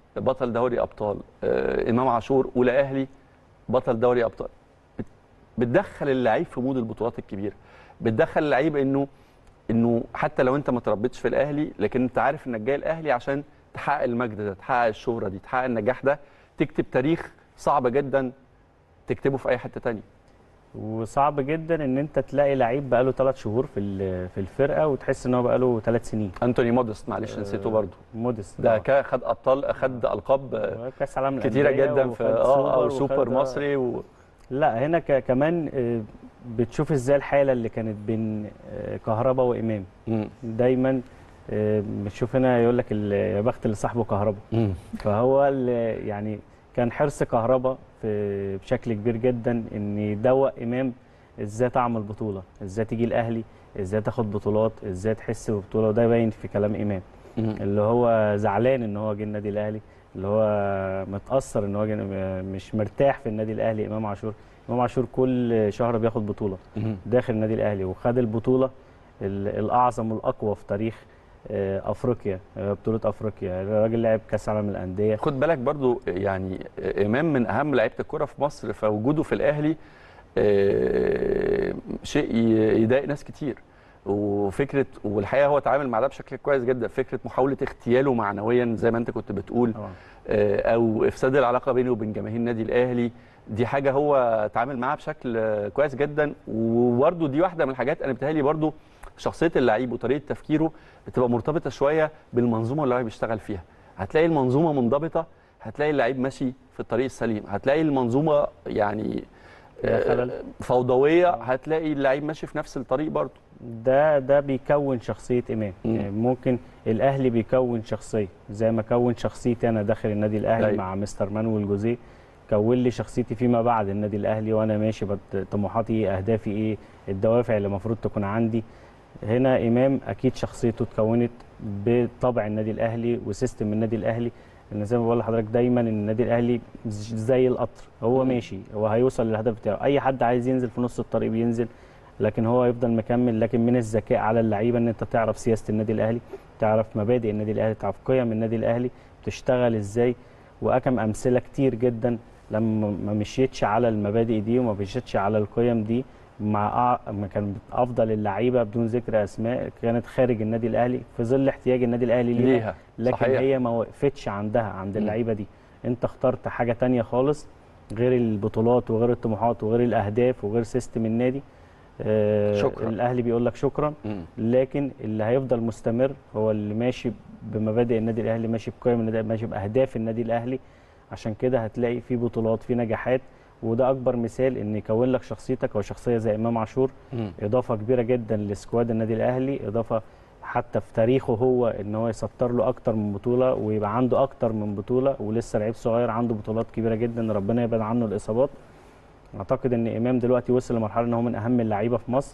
بطل دوري ابطال آه، امام عاشور اولى اهلي بطل دوري ابطال بت- بتدخل اللعيب في مود البطولات الكبيره بتدخل اللعيب انه انه حتى لو انت ما تربيتش في الاهلي لكن انت عارف انك جاي الاهلي عشان تحقق المجد ده تحقق الشهره دي تحقق النجاح ده تكتب تاريخ صعب جدا تكتبه في اي حته تانية وصعب جدا ان انت تلاقي لعيب بقاله ثلاث شهور في ال- في الفرقه وتحس ان هو بقاله ثلاث سنين انتوني مودست معلش نسيته برضه مودست ده آه. كا- خد ابطال خد القاب آه، كاس عالم كتيره للأندية جدا في وخد اه او سوبر سوبر وخد- مصري و... لا هنا ك- كمان آه، بتشوف ازاي الحاله اللي كانت بين آه، كهربا وامام دايما آه، بتشوف هنا يقول لك ال- يا بخت اللي صاحبه كهربا فهو ال- يعني كان حرص كهربا في بشكل كبير جدا ان يدوق امام ازاي طعم البطوله ازاي تيجي الاهلي ازاي تاخد بطولات ازاي تحس ببطوله وده باين في كلام امام اللي هو زعلان ان هو جه النادي الاهلي اللي هو متاثر ان هو جه مش مرتاح في النادي الاهلي امام عاشور امام عاشور كل شهر بياخد بطوله داخل النادي الاهلي وخد البطوله ال- الاعظم والاقوى في تاريخ آه، افريقيا آه، بطوله افريقيا الراجل لعب كاس عالم الانديه خد بالك برضو يعني امام من اهم لعيبه الكره في مصر فوجوده في الاهلي آه، شيء ي- يضايق ناس كتير وفكره والحقيقه هو اتعامل مع ده بشكل كويس جدا فكره محاوله اغتياله معنويا زي ما انت كنت بتقول آه، او افساد العلاقه بينه وبين جماهير النادي الاهلي دي حاجه هو اتعامل معاها بشكل آه، كويس جدا وبرده دي واحده من الحاجات انا بتهيألي برده شخصيه اللعيب وطريقه تفكيره بتبقى مرتبطه شويه بالمنظومه اللي هو بيشتغل فيها هتلاقي المنظومه منضبطه هتلاقي اللعيب ماشي في الطريق السليم هتلاقي المنظومه يعني فيها خلل. آه، فوضويه هتلاقي اللعيب ماشي في نفس الطريق برضه ده ده بيكون شخصيه امام يعني ممكن الاهلي بيكون شخصيه زي ما كون شخصيتي انا داخل النادي الاهلي أيوة. مع مستر مانويل جوزيه كون لي شخصيتي فيما بعد النادي الاهلي وانا ماشي بت- طموحاتي ايه اهدافي ايه الدوافع اللي المفروض تكون عندي هنا امام اكيد شخصيته اتكونت بطبع النادي الاهلي وسيستم النادي الاهلي لان زي ما بقول لحضرتك دايما النادي الاهلي ز- زي القطر هو ماشي هو هيوصل للهدف بتاعه اي حد عايز ينزل في نص الطريق بينزل لكن هو يفضل مكمل لكن من الذكاء على اللعيبه ان انت تعرف سياسه النادي الاهلي تعرف مبادئ النادي الاهلي تعرف قيم النادي الاهلي بتشتغل ازاي واكم امثله كتير جدا لما ما مشيتش على المبادئ دي وما مشيتش على القيم دي مع أع- ما كان افضل اللعيبه بدون ذكر اسماء كانت خارج النادي الاهلي في ظل احتياج النادي الاهلي ليها, ليها، لكن صحيح. هي ما وقفتش عندها عند مم. اللعيبه دي انت اخترت حاجه تانية خالص غير البطولات وغير الطموحات وغير الاهداف وغير سيستم النادي آه، شكراً. الاهلي بيقول لك شكرا لكن اللي هيفضل مستمر هو اللي ماشي بمبادئ النادي الاهلي ماشي بقيم النادي ماشي باهداف النادي الاهلي عشان كده هتلاقي في بطولات في نجاحات وده اكبر مثال ان يكون لك شخصيتك او شخصيه زي امام عاشور مم. اضافه كبيره جدا لسكواد النادي الاهلي اضافه حتى في تاريخه هو ان هو يسطر له اكتر من بطوله ويبقى عنده اكتر من بطوله ولسه لعيب صغير عنده بطولات كبيره جدا ربنا يبعد عنه الاصابات اعتقد ان امام دلوقتي وصل لمرحله ان هو من اهم اللعيبه في مصر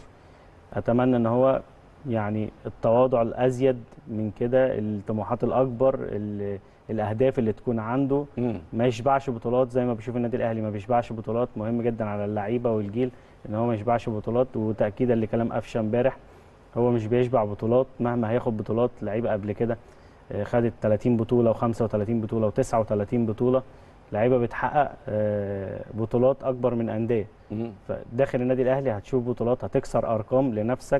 اتمنى ان هو يعني التواضع الازيد من كده الطموحات الاكبر ال- الاهداف اللي تكون عنده ما يشبعش بطولات زي ما بشوف النادي الاهلي ما بيشبعش بطولات مهم جدا على اللعيبه والجيل ان هو ما يشبعش بطولات وتاكيدا لكلام قفشه امبارح هو مش بيشبع بطولات مهما هياخد بطولات لعيبه قبل كده آه، خدت 30 بطوله و35 بطوله و39 بطوله لعيبه بتحقق آه، بطولات اكبر من انديه فداخل النادي الاهلي هتشوف بطولات هتكسر ارقام لنفسك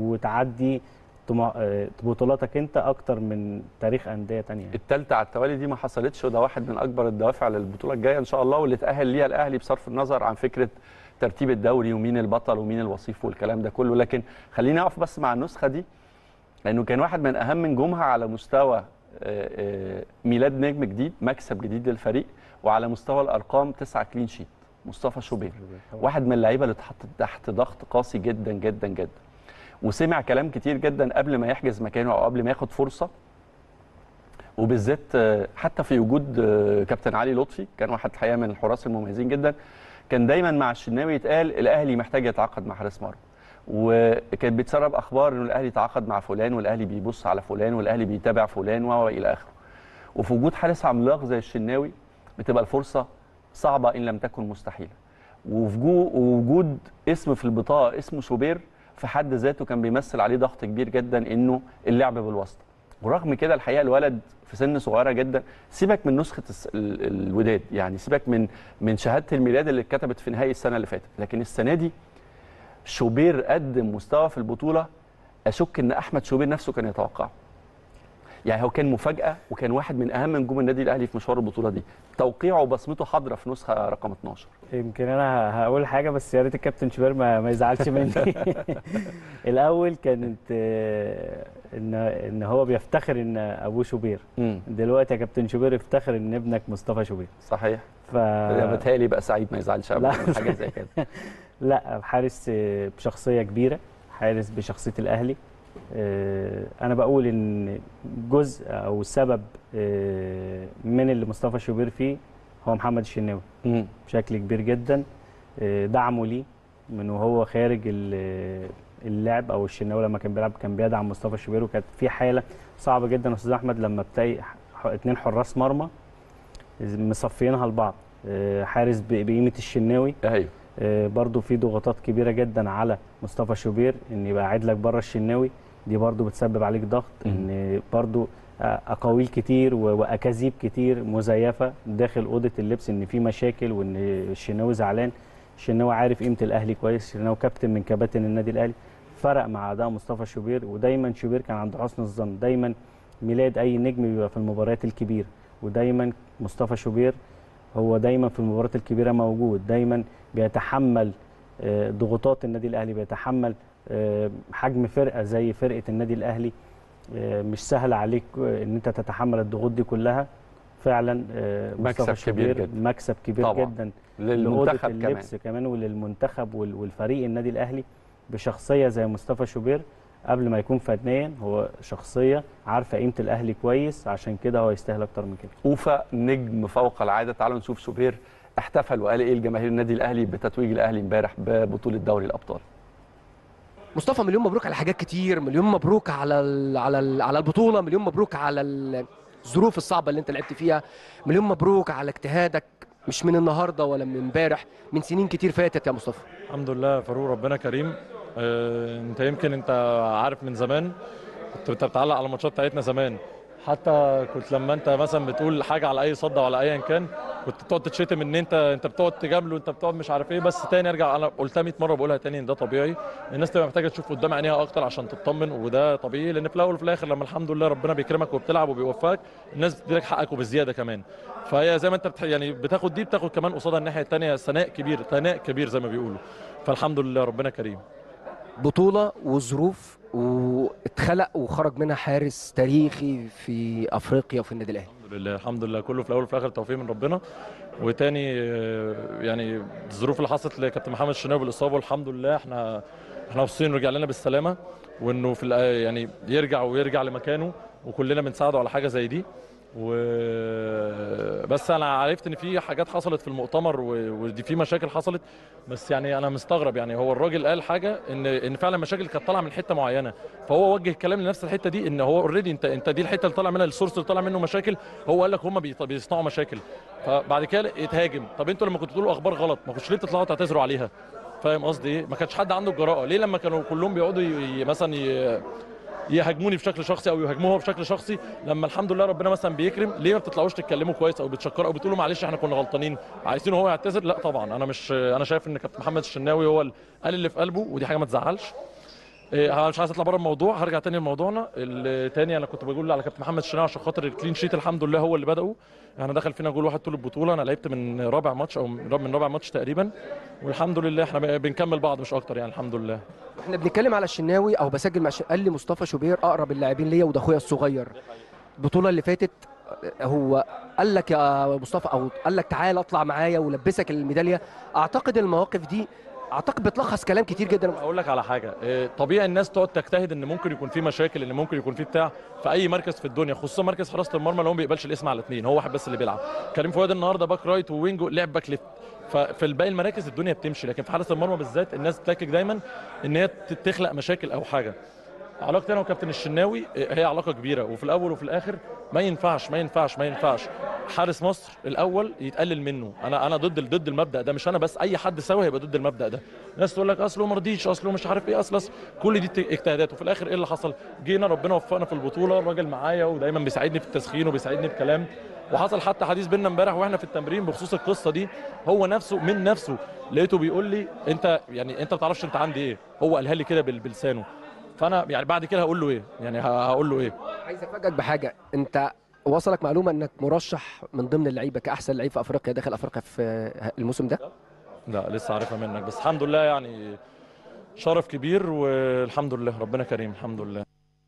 وتعدي طمع- آه، بطولاتك انت اكتر من تاريخ انديه تانية التالتة على التوالي دي ما حصلتش وده واحد من اكبر الدوافع للبطوله الجايه ان شاء الله واللي اتاهل ليها الاهلي بصرف النظر عن فكره ترتيب الدوري ومين البطل ومين الوصيف والكلام ده كله لكن خليني اقف بس مع النسخه دي لانه كان واحد من اهم نجومها على مستوى آه، آه، ميلاد نجم جديد مكسب جديد للفريق وعلى مستوى الارقام تسعة كلين شيت مصطفى شوبير واحد من اللعيبه اللي اتحط تحت ضغط قاسي جدا جدا جدا وسمع كلام كتير جدا قبل ما يحجز مكانه او قبل ما ياخد فرصه وبالذات آه، حتى في وجود آه، كابتن علي لطفي كان واحد الحقيقه من الحراس المميزين جدا كان دايما مع الشناوي يتقال الاهلي محتاج يتعاقد مع حارس مرمى وكانت بتسرب اخبار انه الاهلي تعاقد مع فلان والاهلي بيبص على فلان والاهلي بيتابع فلان والى اخره وفي وجود حارس عملاق زي الشناوي بتبقى الفرصه صعبه ان لم تكن مستحيله وفي جو- ووجود اسم في البطاقه اسمه شوبير في حد ذاته كان بيمثل عليه ضغط كبير جدا انه اللعب بالواسطه ورغم كده الحقيقه الولد في سن صغيره جدا سيبك من نسخه الس- ال- الوداد يعني سيبك من من شهاده الميلاد اللي اتكتبت في نهاية السنه اللي فاتت لكن السنه دي شوبير قدم مستوى في البطوله اشك ان احمد شوبير نفسه كان يتوقعه يعني هو كان مفاجاه وكان واحد من اهم نجوم النادي الاهلي في مشوار البطوله دي توقيعه وبصمته حاضره في نسخه رقم 12 يمكن انا هقول حاجه بس يا ريت الكابتن شوبير ما, ما يزعلش مني الاول كانت آه، ان ان هو بيفتخر ان ابوه شوبير مم. دلوقتي يا كابتن شوبير افتخر ان ابنك مصطفى شوبير صحيح ف انا بتهيألي بقى سعيد ما يزعلش أبدا لا. من حاجه زي كده لا حارس آه، بشخصيه كبيره حارس بشخصيه الاهلي آه، انا بقول ان جزء او سبب آه، من اللي مصطفى شوبير فيه هو محمد الشناوي مم. بشكل كبير جدا آه، دعمه ليه من وهو خارج ال- اللعب او الشناوي لما كان بيلعب كان بيدعم مصطفى شوبير وكانت في حاله صعبه جدا يا استاذ احمد لما بتلاقي ح- اتنين حراس مرمى مصفيينها لبعض آه، حارس ب- بقيمه الشناوي ايوه آه، برضو في ضغوطات كبيره جدا على مصطفى شوبير ان يبقى قاعد لك بره الشناوي دي برضو بتسبب عليك ضغط مم. ان برضو آه، اقاويل كتير و- واكاذيب كتير مزيفه داخل اوضه اللبس ان في مشاكل وان الشناوي زعلان الشناوي عارف قيمه الاهلي كويس الشناوي كابتن من كباتن النادي الاهلي فرق مع اداء مصطفى شوبير ودايما شوبير كان عند حسن الظن دايما ميلاد اي نجم بيبقى في المباريات الكبيره ودايما مصطفى شوبير هو دايما في المباريات الكبيره موجود دايما بيتحمل آه، ضغوطات النادي الاهلي بيتحمل آه، حجم فرقه زي فرقه النادي الاهلي آه، مش سهل عليك آه، ان انت تتحمل الضغوط دي كلها فعلا آه، مكسب مصطفى كبير شوبير جدا. مكسب كبير طبعاً. جدا للمنتخب لأوضة كمان اللبس كمان وللمنتخب وال- والفريق النادي الاهلي بشخصيه زي مصطفى شوبير قبل ما يكون فنيا هو شخصيه عارفه قيمه الاهلي كويس عشان كده هو يستاهل اكتر من كده اوفا نجم فوق العاده تعالوا نشوف شوبير احتفل وقال ايه لجماهير النادي الاهلي بتتويج الاهلي امبارح ببطوله دوري الابطال مصطفى مليون مبروك على حاجات كتير مليون مبروك على ال على ال على البطوله مليون مبروك على ال- الظروف الصعبه اللي انت لعبت فيها مليون مبروك على اجتهادك مش من النهارده ولا من امبارح من سنين كتير فاتت يا مصطفى الحمد لله يا فاروق ربنا كريم آه، انت يمكن انت عارف من زمان كنت انت بتعلق على الماتشات بتاعتنا زمان حتى كنت لما انت مثلا بتقول حاجه على اي صد ولا ايا كان كنت بتقعد تتشتم ان انت انت بتقعد تجامله انت بتقعد مش عارف ايه بس تاني ارجع انا قلتها 100 مره بقولها تاني ان ده طبيعي الناس تبقى محتاجه تشوف قدام عينيها اكتر عشان تطمن وده طبيعي لان في الاول وفي الاخر لما الحمد لله ربنا بيكرمك وبتلعب وبيوفقك الناس بتديلك حقك وبالزياده كمان فهي زي ما انت بتح... يعني بتاخد دي بتاخد كمان قصادها الناحيه الثانيه ثناء كبير ثناء كبير زي ما بيقولوا فالحمد لله ربنا كريم بطوله وظروف واتخلق وخرج منها حارس تاريخي في افريقيا وفي النادي الاهلي الحمد لله الحمد لله كله في الاول وفي الاخر توفيق من ربنا وتاني آه، يعني الظروف اللي حصلت لكابتن محمد الشناوي بالاصابه والحمد لله احنا احنا مبسوطين رجع لنا بالسلامه وانه في الآ- يعني يرجع ويرجع لمكانه وكلنا بنساعده على حاجه زي دي و بس انا عرفت ان في حاجات حصلت في المؤتمر و- ودي في مشاكل حصلت بس يعني انا مستغرب يعني هو الراجل قال حاجه ان ان فعلا مشاكل كانت طالعه من حته معينه فهو وجه الكلام لنفس الحته دي ان هو اوريدي انت انت دي الحته اللي طالع منها السورس اللي طالع منه مشاكل هو قال لك هم بيط- بيصنعوا مشاكل فبعد كده اتهاجم طب انتوا لما كنتوا تقولوا اخبار غلط ما كنتش ليه تطلعوا تعتذروا عليها فاهم قصدي ايه ما كانش حد عنده الجراءه ليه لما كانوا كلهم بيقعدوا ي- ي- مثلا ي- يهاجموني بشكل شخصي او يهاجموه هو بشكل شخصي لما الحمد لله ربنا مثلا بيكرم ليه ما بتطلعوش تتكلموا كويس او بتشكروا او بتقولوا معلش احنا كنا غلطانين عايزين هو يعتذر لا طبعا انا مش انا شايف ان كابتن محمد الشناوي هو اللي قال اللي في قلبه ودي حاجه ما تزعلش إيه، انا مش عايز اطلع بره الموضوع هرجع تاني لموضوعنا التاني انا كنت بقول على كابتن محمد الشناوي عشان خاطر الكلين شيت الحمد لله هو اللي بدأه احنا دخل فينا جول واحد طول البطوله انا لعبت من رابع ماتش او من رابع ماتش تقريبا والحمد لله احنا بنكمل بعض مش اكتر يعني الحمد لله احنا بنتكلم على الشناوي او بسجل مع الش- قال لي مصطفى شوبير اقرب اللاعبين ليا وده اخويا الصغير البطوله اللي فاتت هو قال لك يا مصطفى او قال لك تعال اطلع معايا ولبسك الميداليه اعتقد المواقف دي اعتقد بتلخص كلام كتير جدا اقول لك على حاجه إيه، طبيعي الناس تقعد تجتهد ان ممكن يكون في مشاكل ان ممكن يكون في بتاع في اي مركز في الدنيا خصوصا مركز حراسه المرمى اللي هو ما بيقبلش الاسم على اثنين هو واحد بس اللي بيلعب كريم فؤاد النهارده باك رايت ووينجو لعب باك ليفت ففي الباقي المراكز الدنيا بتمشي لكن في حارس المرمى بالذات الناس بتلاقي دايما ان هي ت- تخلق مشاكل او حاجه علاقتي انا وكابتن الشناوي هي علاقه كبيره وفي الاول وفي الاخر ما ينفعش ما ينفعش ما ينفعش حارس مصر الاول يتقلل منه انا انا ضد ضد المبدا ده مش انا بس اي حد سوي هيبقى ضد المبدا ده ناس تقول لك اصله ما رضيش اصله مش عارف ايه اصل أصل- كل دي اجتهادات وفي الاخر ايه اللي حصل جينا ربنا وفقنا في البطوله الراجل معايا ودايما بيساعدني في التسخين وبيساعدني بكلام وحصل حتى حديث بينا امبارح واحنا في التمرين بخصوص القصه دي هو نفسه من نفسه لقيته بيقول لي انت يعني انت ما تعرفش انت عندي ايه هو قالها لي كده بال- بلسانه فانا يعني بعد كده هقول له ايه يعني ه- هقول له ايه عايز افاجئك بحاجه انت وصلك معلومه انك مرشح من ضمن اللعيبه كاحسن لعيب في افريقيا داخل افريقيا في الموسم ده لا لسه عارفها منك بس الحمد لله يعني شرف كبير والحمد لله ربنا كريم الحمد لله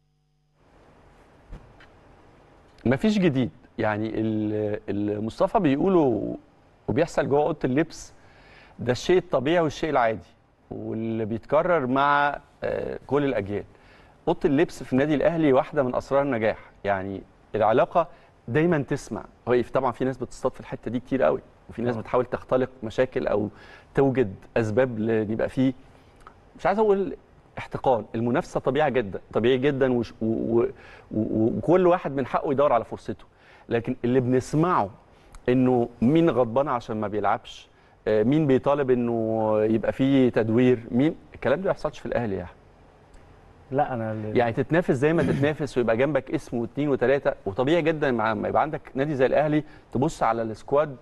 مفيش جديد يعني ال- اللي مصطفى بيقوله وبيحصل جوه اوضه اللبس ده الشيء الطبيعي والشيء العادي واللي بيتكرر مع آه، كل الاجيال اوضه اللبس في النادي الاهلي واحده من اسرار النجاح يعني العلاقه دايما تسمع هو طبعا في ناس بتصطاد في الحته دي كتير قوي وفي ناس بتحاول تختلق مشاكل او توجد اسباب لان يبقى فيه مش عايز اقول احتقان المنافسه طبيعي جدا طبيعي جدا وش- و- و- و- وكل واحد من حقه يدور على فرصته لكن اللي بنسمعه انه مين غضبان عشان ما بيلعبش آه، مين بيطالب انه يبقى فيه تدوير مين الكلام ده ما بيحصلش في الاهلي يعني لا انا اللي- يعني تتنافس زي ما تتنافس ويبقى جنبك اسم واثنين وثلاثه وطبيعي جدا مع ما يبقى عندك نادي زي الاهلي تبص على السكواد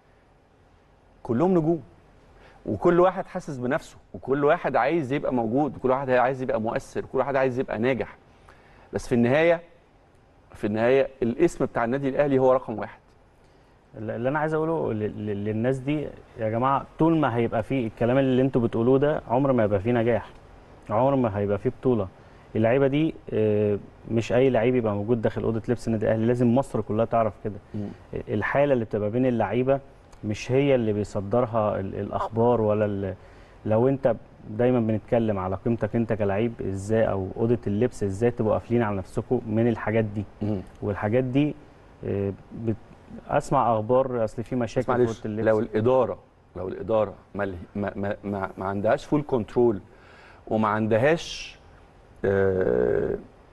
كلهم نجوم وكل واحد حاسس بنفسه وكل واحد عايز يبقى موجود وكل واحد عايز يبقى مؤثر وكل واحد عايز يبقى ناجح بس في النهايه في النهايه الاسم بتاع النادي الاهلي هو رقم واحد اللي انا عايز اقوله لل- لل- للناس دي يا جماعه طول ما هيبقى فيه الكلام اللي انتوا بتقولوه ده عمر ما هيبقى فيه نجاح عمر ما هيبقى فيه بطوله اللعيبه دي آه، مش اي لعيب يبقى موجود داخل اوضه لبس النادي الاهلي لازم مصر كلها تعرف كده الحاله اللي بتبقى بين اللعيبه مش هي اللي بيصدرها ال- الاخبار ولا ال- لو انت دايما بنتكلم على قيمتك انت كلعيب ازاي او اوضه اللبس ازاي تبقوا قافلين على نفسكم من الحاجات دي والحاجات دي آه، بت- اسمع اخبار اصل في مشاكل في اوضه معلش اللبس لو الاداره لو الاداره ما ال- ما ما, ما, ما عندهاش فول كنترول وما عندهاش آه،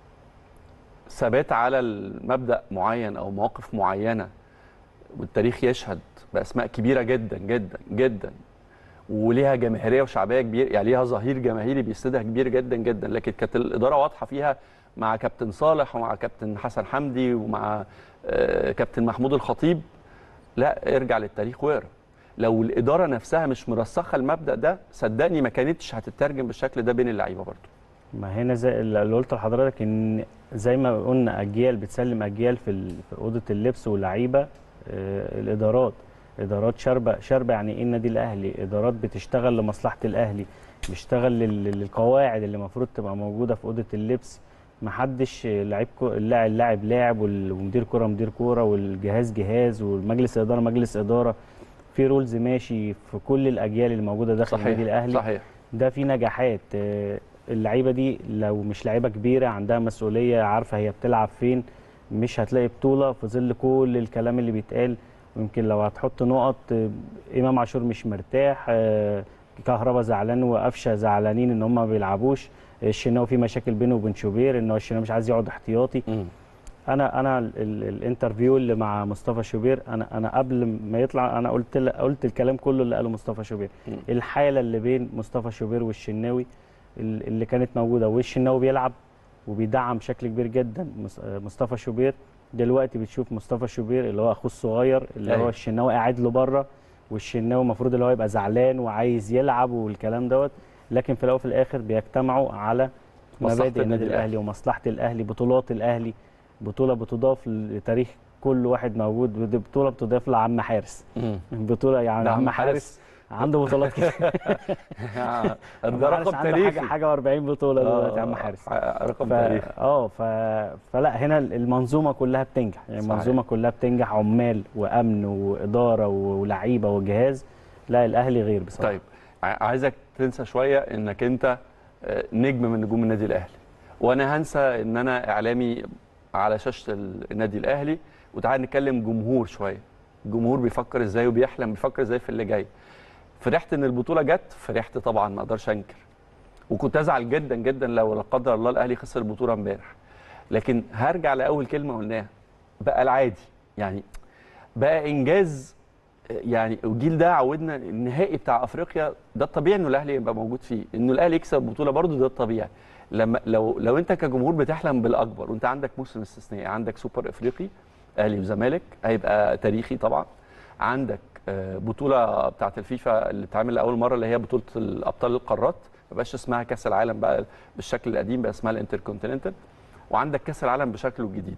ثبات على المبدا معين او مواقف معينه والتاريخ يشهد باسماء كبيره جدا جدا جدا وليها جماهيريه وشعبيه كبير يعني ليها ظهير جماهيري بيسندها كبير جدا جدا لكن كانت الاداره واضحه فيها مع كابتن صالح ومع كابتن حسن حمدي ومع آه، كابتن محمود الخطيب لا ارجع للتاريخ واقرا لو الاداره نفسها مش مرسخه المبدا ده صدقني ما كانتش هتترجم بالشكل ده بين اللعيبه برضه ما هنا زي اللي قلت لحضرتك ان زي ما قلنا اجيال بتسلم اجيال في ال- في اوضه اللبس واللعيبه آه، الادارات ادارات شاربه شاربه يعني ايه النادي الاهلي ادارات بتشتغل لمصلحه الاهلي بيشتغل لل- للقواعد اللي المفروض تبقى موجوده في اوضه اللبس محدش لعيب كو- اللاعب لاعب لاعب وال- ومدير كوره مدير كوره والجهاز جهاز والمجلس اداره مجلس اداره في رولز ماشي في كل الاجيال اللي موجوده داخل صحيح، النادي الاهلي صحيح. ده في نجاحات آه، اللعيبه دي لو مش لعيبه كبيره عندها مسؤوليه عارفه هي بتلعب فين مش هتلاقي بطوله في ظل كل الكلام اللي بيتقال ويمكن لو هتحط نقط آه، امام عاشور مش مرتاح آه، كهربا زعلان وقفشه زعلانين ان هم ما بيلعبوش الشناوي في مشاكل بينه وبين شوبير ان هو الشناوي مش عايز يقعد احتياطي انا انا ال- ال- الانترفيو اللي مع مصطفى شوبير انا انا قبل ما يطلع انا قلت ل- قلت الكلام كله اللي قاله مصطفى شوبير الحاله اللي بين مصطفى شوبير والشناوي ال- اللي كانت موجوده والشناوي بيلعب وبيدعم بشكل كبير جدا مص- آه، مصطفى شوبير دلوقتي بتشوف مصطفى شوبير اللي هو اخوه الصغير اللي هو أيوة. الشناوي قاعد له بره والشناوي المفروض اللي هو يبقى زعلان وعايز يلعب والكلام دوت لكن في الاول وفي الاخر بيجتمعوا على مصلحة مبادئ النادي النادي الأهلي. الاهلي ومصلحه الاهلي بطولات الاهلي بطوله بتضاف لتاريخ كل واحد موجود ودي بطوله بتضاف لعم حارس بطوله يعني ده عم عم حارس عنده بطولات كتير ده عم رقم حارس عنده تاريخي. حاجه حاجه و40 بطوله آه، دلوقتي عم حارس رقم ف... تاريخي. اه ف... فلا هنا المنظومه كلها بتنجح يعني صحيح. المنظومه كلها بتنجح عمال وامن واداره ولعيبه وجهاز لا الاهلي غير بصراحه طيب ع- عايزك تنسى شويه انك انت آه، نجم من نجوم النادي الاهلي وانا هنسى ان انا اعلامي على شاشه ال- النادي الاهلي وتعالى نتكلم جمهور شويه الجمهور بيفكر ازاي وبيحلم بيفكر ازاي في اللي جاي فرحت ان البطوله جت فرحت طبعا ما اقدرش انكر وكنت ازعل جدا جدا لو لا قدر الله الاهلي خسر البطوله امبارح لكن هرجع لاول كلمه قلناها بقى العادي يعني بقى انجاز يعني الجيل ده عودنا النهائي بتاع افريقيا ده الطبيعي انه الاهلي يبقى موجود فيه انه الاهلي يكسب البطوله برضه ده الطبيعي لما لو لو انت كجمهور بتحلم بالاكبر وانت عندك موسم استثنائي عندك سوبر افريقي اهلي وزمالك هيبقى تاريخي طبعا عندك آه، بطوله بتاعه الفيفا اللي اتعمل لاول مره اللي هي بطوله الابطال القارات ما بقاش اسمها كاس العالم بقى بالشكل القديم بقى اسمها الانتركونتيننتال وعندك كاس العالم بشكله الجديد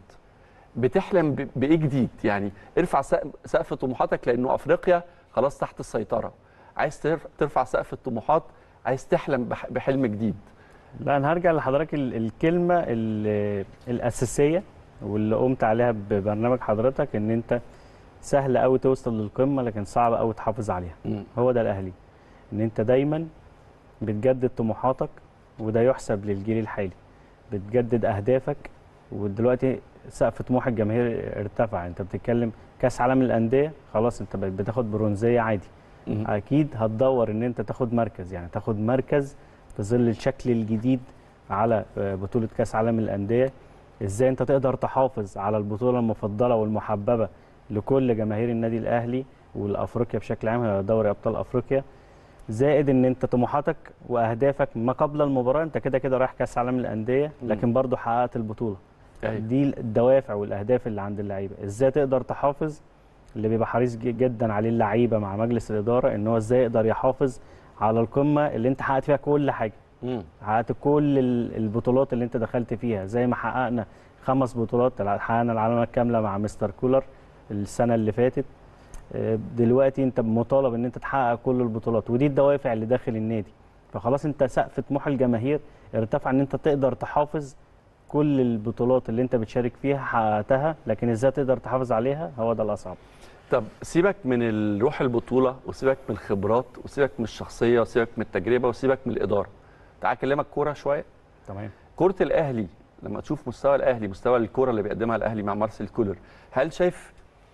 بتحلم ب- بايه جديد يعني ارفع سقف- سقف طموحاتك لانه افريقيا خلاص تحت السيطره عايز ترف- ترفع سقف الطموحات عايز تحلم بح- بحلم جديد لا انا هرجع لحضرتك ال- الكلمه ال- الاساسيه واللي قمت عليها ببرنامج حضرتك ان انت سهل قوي توصل للقمه لكن صعب قوي تحافظ عليها مم. هو ده الاهلي ان انت دايما بتجدد طموحاتك وده يحسب للجيل الحالي بتجدد اهدافك ودلوقتي سقف طموح الجماهير ارتفع انت بتتكلم كاس عالم الانديه خلاص انت بقيت بتاخد برونزيه عادي مم. اكيد هتدور ان انت تاخد مركز يعني تاخد مركز في ظل الشكل الجديد على آه، بطوله كاس عالم الانديه ازاي انت تقدر تحافظ على البطوله المفضله والمحببه لكل جماهير النادي الاهلي والافريقيا بشكل عام هي دوري ابطال افريقيا زائد ان انت طموحاتك واهدافك ما قبل المباراه انت كده كده رايح كاس عالم الانديه مم. لكن برضه حققت البطوله أيوة. دي الدوافع والاهداف اللي عند اللعيبه ازاي تقدر تحافظ اللي بيبقى حريص ج- جدا عليه اللعيبه مع مجلس الاداره ان هو ازاي يقدر يحافظ على القمه اللي انت حققت فيها كل حاجه مم. حققت كل ال- البطولات اللي انت دخلت فيها زي ما حققنا خمس بطولات الع- حققنا العلامه الكامله مع مستر كولر السنه اللي فاتت آه، دلوقتي انت مطالب ان انت تحقق كل البطولات ودي الدوافع اللي داخل النادي فخلاص انت سقف طموح الجماهير ارتفع ان انت تقدر تحافظ كل البطولات اللي انت بتشارك فيها حققتها لكن ازاي تقدر تحافظ عليها هو ده الاصعب طب سيبك من الروح البطوله وسيبك من الخبرات وسيبك من الشخصيه وسيبك من التجربه وسيبك من الاداره تعال اكلمك كوره شويه تمام كرة الأهلي لما تشوف مستوى الأهلي مستوى الكرة اللي بيقدمها الأهلي مع مارسيل كولر هل شايف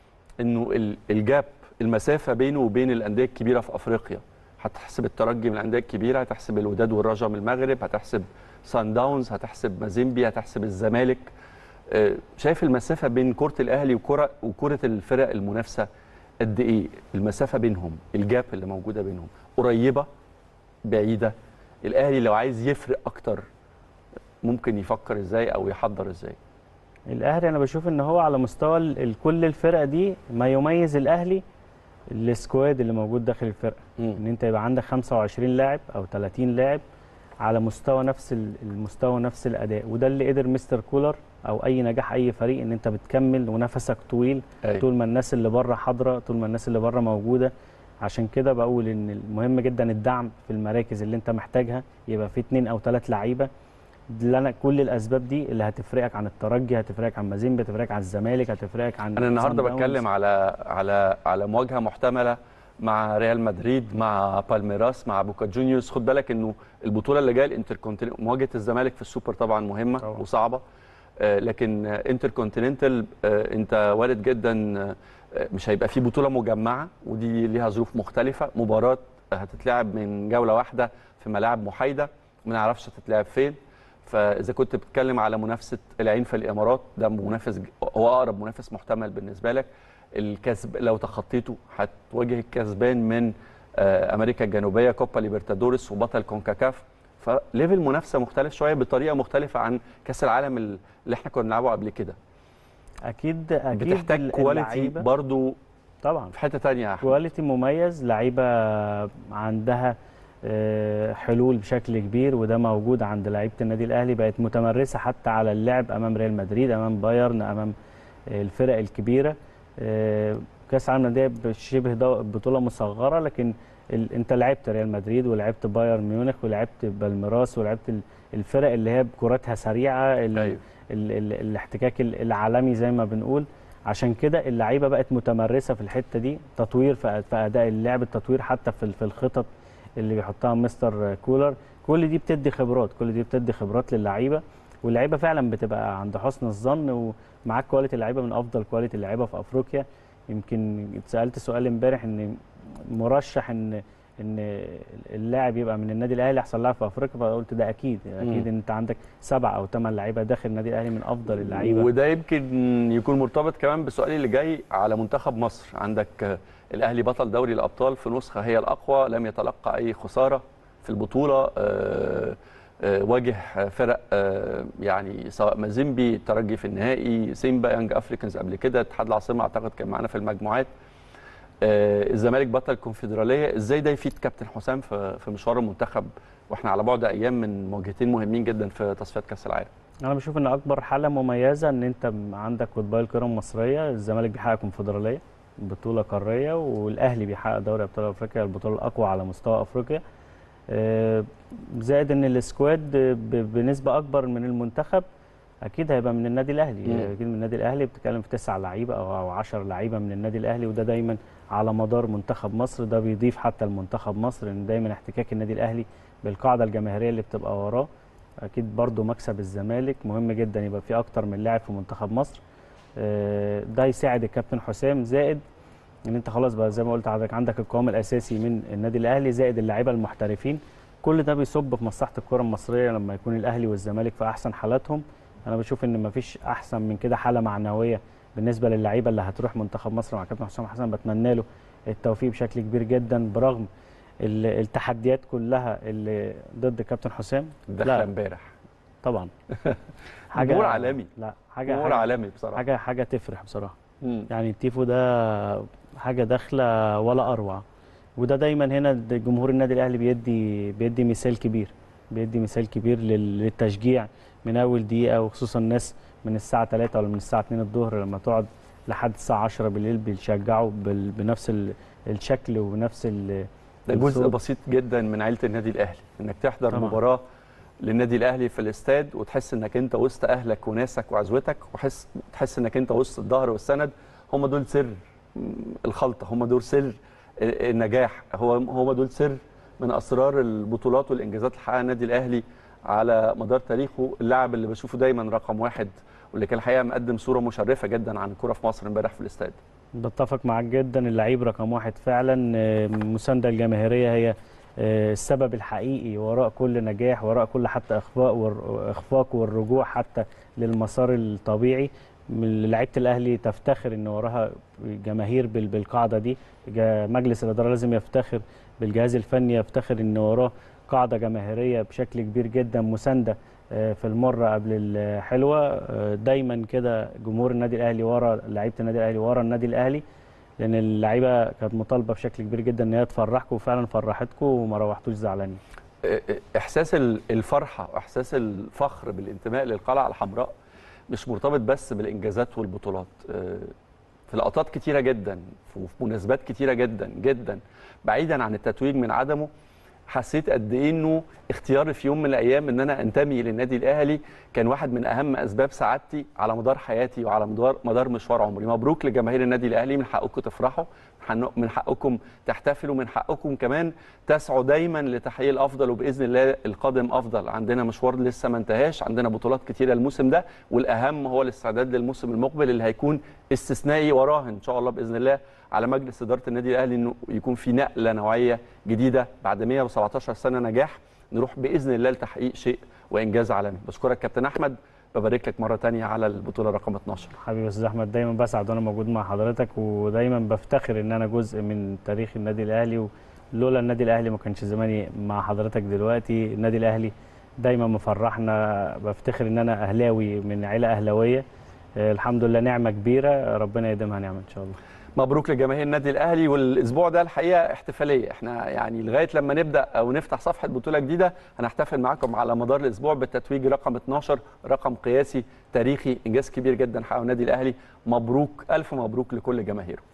إنه ال- الجاب المسافة بينه وبين الأندية الكبيرة في أفريقيا هتحسب الترجي من الأندية الكبيرة هتحسب الوداد والرجاء من المغرب هتحسب سان داونز هتحسب مازيمبي هتحسب الزمالك آه، شايف المسافة بين كرة الأهلي وكرة وكرة الفرق المنافسة قد إيه المسافة بينهم الجاب اللي موجودة بينهم قريبة بعيدة الأهلي لو عايز يفرق أكتر ممكن يفكر ازاي او يحضر ازاي الاهلي انا بشوف ان هو على مستوى ال- ال- كل الفرق دي ما يميز الاهلي السكواد اللي موجود داخل الفرقه ان انت يبقى عندك 25 لاعب او 30 لاعب على مستوى نفس ال- المستوى نفس الاداء وده اللي قدر مستر كولر او اي نجاح اي فريق ان انت بتكمل ونفسك طويل أيوة. طول ما الناس اللي بره حاضره طول ما الناس اللي بره موجوده عشان كده بقول ان المهم جدا الدعم في المراكز اللي انت محتاجها يبقى في اتنين او ثلاث لعيبه اللي انا كل الاسباب دي اللي هتفرقك عن الترجي هتفرقك عن مازيمبي هتفرقك عن الزمالك هتفرقك عن انا النهارده سان داونز. بتكلم على على على مواجهه محتمله مع ريال مدريد مع بالميراس مع بوكا جونيورز خد بالك انه البطوله اللي جايه الانتركونتيننت مواجهه الزمالك في السوبر طبعا مهمه طبعا. وصعبه آه، لكن آه، انتركونتيننتال آه، انت وارد جدا آه، مش هيبقى في بطوله مجمعه ودي ليها ظروف مختلفه مباراه هتتلعب من جوله واحده في ملاعب محايده ما نعرفش هتتلعب فين فاذا كنت بتتكلم على منافسه العين في الامارات ده منافس ج- هو اقرب منافس محتمل بالنسبه لك الكسب لو تخطيته هتواجه الكسبان من آه، امريكا الجنوبيه كوبا ليبرتادوريس وبطل كونكاكاف فليفل منافسه مختلف شويه بطريقه مختلفه عن كاس العالم اللي احنا كنا بنلعبه قبل كده اكيد اكيد بتحتاج ال- كواليتي اللعيبة- برضو طبعا في حته ثانيه يا احمد كواليتي مميز لعيبه عندها آه، حلول بشكل كبير وده موجود عند لعيبه النادي الاهلي بقت متمرسه حتى على اللعب امام ريال مدريد امام بايرن امام آه، الفرق الكبيره آه، كاس العالم للانديه شبه دو- بطوله مصغره لكن ال... انت لعبت ريال مدريد ولعبت بايرن ميونخ ولعبت بالميراس ولعبت ال- الفرق اللي هي كراتها سريعه ال... أيوة. ال... ال... الاحتكاك ال- العالمي زي ما بنقول عشان كده اللعيبه بقت متمرسه في الحته دي تطوير في في اداء اللعب التطوير حتى في ال- في الخطط اللي بيحطها مستر كولر كل دي بتدي خبرات كل دي بتدي خبرات للعيبه واللعيبه فعلا بتبقى عند حسن الظن ومعاك كواليتي اللعيبه من افضل كواليتي اللعيبه في افريقيا يمكن اتسالت سؤال امبارح ان مرشح ان ان اللاعب يبقى من النادي الاهلي احسن لاعب في افريقيا فقلت ده اكيد اكيد مم. انت عندك سبع او ثمان لعيبه داخل النادي الاهلي من افضل اللعيبه وده يمكن يكون مرتبط كمان بسؤالي اللي جاي على منتخب مصر عندك آه، الاهلي بطل دوري الابطال في نسخه هي الاقوى لم يتلقى اي خساره في البطوله آه، آه، واجه فرق آه، يعني سواء مازيمبي الترجي في النهائي سيمبا يانج افريكانز قبل كده اتحاد العاصمه اعتقد كان معانا في المجموعات آه، الزمالك بطل الكونفدراليه ازاي ده يفيد كابتن حسام في في مشوار المنتخب واحنا على بعد ايام من مواجهتين مهمين جدا في تصفيات كاس العالم انا بشوف ان اكبر حاله مميزه ان انت م- عندك قطبي الكره المصريه الزمالك بيحقق كونفدراليه بطوله قاريه والاهلي بيحقق دوري ابطال افريقيا البطوله الاقوى على مستوى افريقيا آه، زائد ان السكواد ب- بنسبه اكبر من المنتخب اكيد هيبقى من النادي الاهلي مم. اكيد من النادي الاهلي بتتكلم في تسع لعيبه او أو 10 لعيبه من النادي الاهلي وده دايما على مدار منتخب مصر ده بيضيف حتى لمنتخب مصر ان دايما احتكاك النادي الاهلي بالقاعده الجماهيريه اللي بتبقى وراه اكيد برضو مكسب الزمالك مهم جدا يبقى في اكتر من لاعب في منتخب مصر آه، ده يساعد الكابتن حسام زائد ان انت خلاص بقى زي ما قلت حضرتك عندك القوام الاساسي من النادي الاهلي زائد اللعيبه المحترفين كل ده بيصب في مصلحه الكره المصريه لما يكون الاهلي والزمالك في احسن حالاتهم انا بشوف ان مفيش احسن من كده حاله معنويه بالنسبه للعيبه اللي هتروح منتخب مصر مع كابتن حسام حسن بتمنى له التوفيق بشكل كبير جدا برغم ال- التحديات كلها اللي ضد كابتن حسام داخله امبارح طبعا جمهور عالمي لا حاجه جمهور حاجة- عالمي بصراحه حاجه حاجه تفرح بصراحه مم. يعني التيفو ده حاجه داخله ولا اروع وده دايما هنا د- جمهور النادي الاهلي بيدي بيدي مثال كبير بيدي مثال كبير لل- للتشجيع من اول دقيقه وخصوصا الناس من الساعه 3 ولا من الساعه 2 الظهر لما تقعد لحد الساعه 10 بالليل بيشجعوا بال- بنفس ال- الشكل ونفس ال- ده جزء الصوت. بسيط جدا من عيله النادي الاهلي انك تحضر طبعاً. مباراه للنادي الاهلي في الاستاد وتحس انك انت وسط اهلك وناسك وعزوتك وحس تحس انك انت وسط الظهر والسند هم دول سر م، الخلطه هم دول سر ال- النجاح هو هم دول سر من اسرار البطولات والانجازات اللي حققها النادي الاهلي على مدار تاريخه اللاعب اللي بشوفه دايما رقم واحد واللي كان الحقيقه مقدم صوره مشرفه جدا عن الكوره في مصر امبارح في الاستاد بتفق معاك جدا اللعيب رقم واحد فعلا آه، المسانده الجماهيريه هي آه، السبب الحقيقي وراء كل نجاح وراء كل حتى اخفاق واخفاق والرجوع حتى للمسار الطبيعي من لعيبه الاهلي تفتخر ان وراها جماهير بال- بالقاعده دي جا- مجلس الاداره لازم يفتخر بالجهاز الفني يفتخر ان وراه قاعده جماهيريه بشكل كبير جدا مسانده آه، في المره قبل الحلوه آه، دايما كده جمهور النادي الاهلي ورا لعيبه النادي الاهلي ورا النادي الاهلي لان اللعيبه كانت مطالبه بشكل كبير جدا ان هي تفرحكم وفعلا فرحتكم وما روحتوش زعلانين احساس ال- الفرحه واحساس الفخر بالانتماء للقلعه الحمراء مش مرتبط بس بالانجازات والبطولات آه، في لقطات كتيره جدا وفي مناسبات كتيره جدا جدا بعيدا عن التتويج من عدمه حسيت قد ايه انه اختياري في يوم من الايام ان انا انتمي للنادي الاهلي كان واحد من اهم اسباب سعادتي على مدار حياتي وعلى مدار مدار مشوار عمري مبروك لجماهير النادي الاهلي من حقكم تفرحوا حن- من حقكم تحتفلوا من حقكم كمان تسعوا دايما لتحقيق الافضل وباذن الله القادم افضل عندنا مشوار لسه ما انتهاش عندنا بطولات كتيره الموسم ده والاهم هو الاستعداد للموسم المقبل اللي هيكون استثنائي وراه ان شاء الله باذن الله على مجلس اداره النادي الاهلي انه يكون في نقله نوعيه جديده بعد 117 سنه نجاح نروح باذن الله لتحقيق شيء وانجاز عالمي بشكرك كابتن احمد ببارك لك مره تانية على البطوله رقم 12 حبيبي يا استاذ احمد دايما بسعد وانا موجود مع حضرتك ودايما بفتخر ان انا جزء من تاريخ النادي الاهلي ولولا النادي الاهلي ما كانش زماني مع حضرتك دلوقتي النادي الاهلي دايما مفرحنا بفتخر ان انا اهلاوي من عيله اهلاويه آه، الحمد لله نعمه كبيره ربنا يديمها نعمه ان شاء الله مبروك لجماهير النادي الاهلي والاسبوع ده الحقيقه احتفاليه احنا يعني لغايه لما نبدا او نفتح صفحه بطوله جديده هنحتفل معاكم على مدار الاسبوع بالتتويج رقم 12 رقم قياسي تاريخي انجاز كبير جدا حققه النادي الاهلي مبروك الف مبروك لكل جماهيره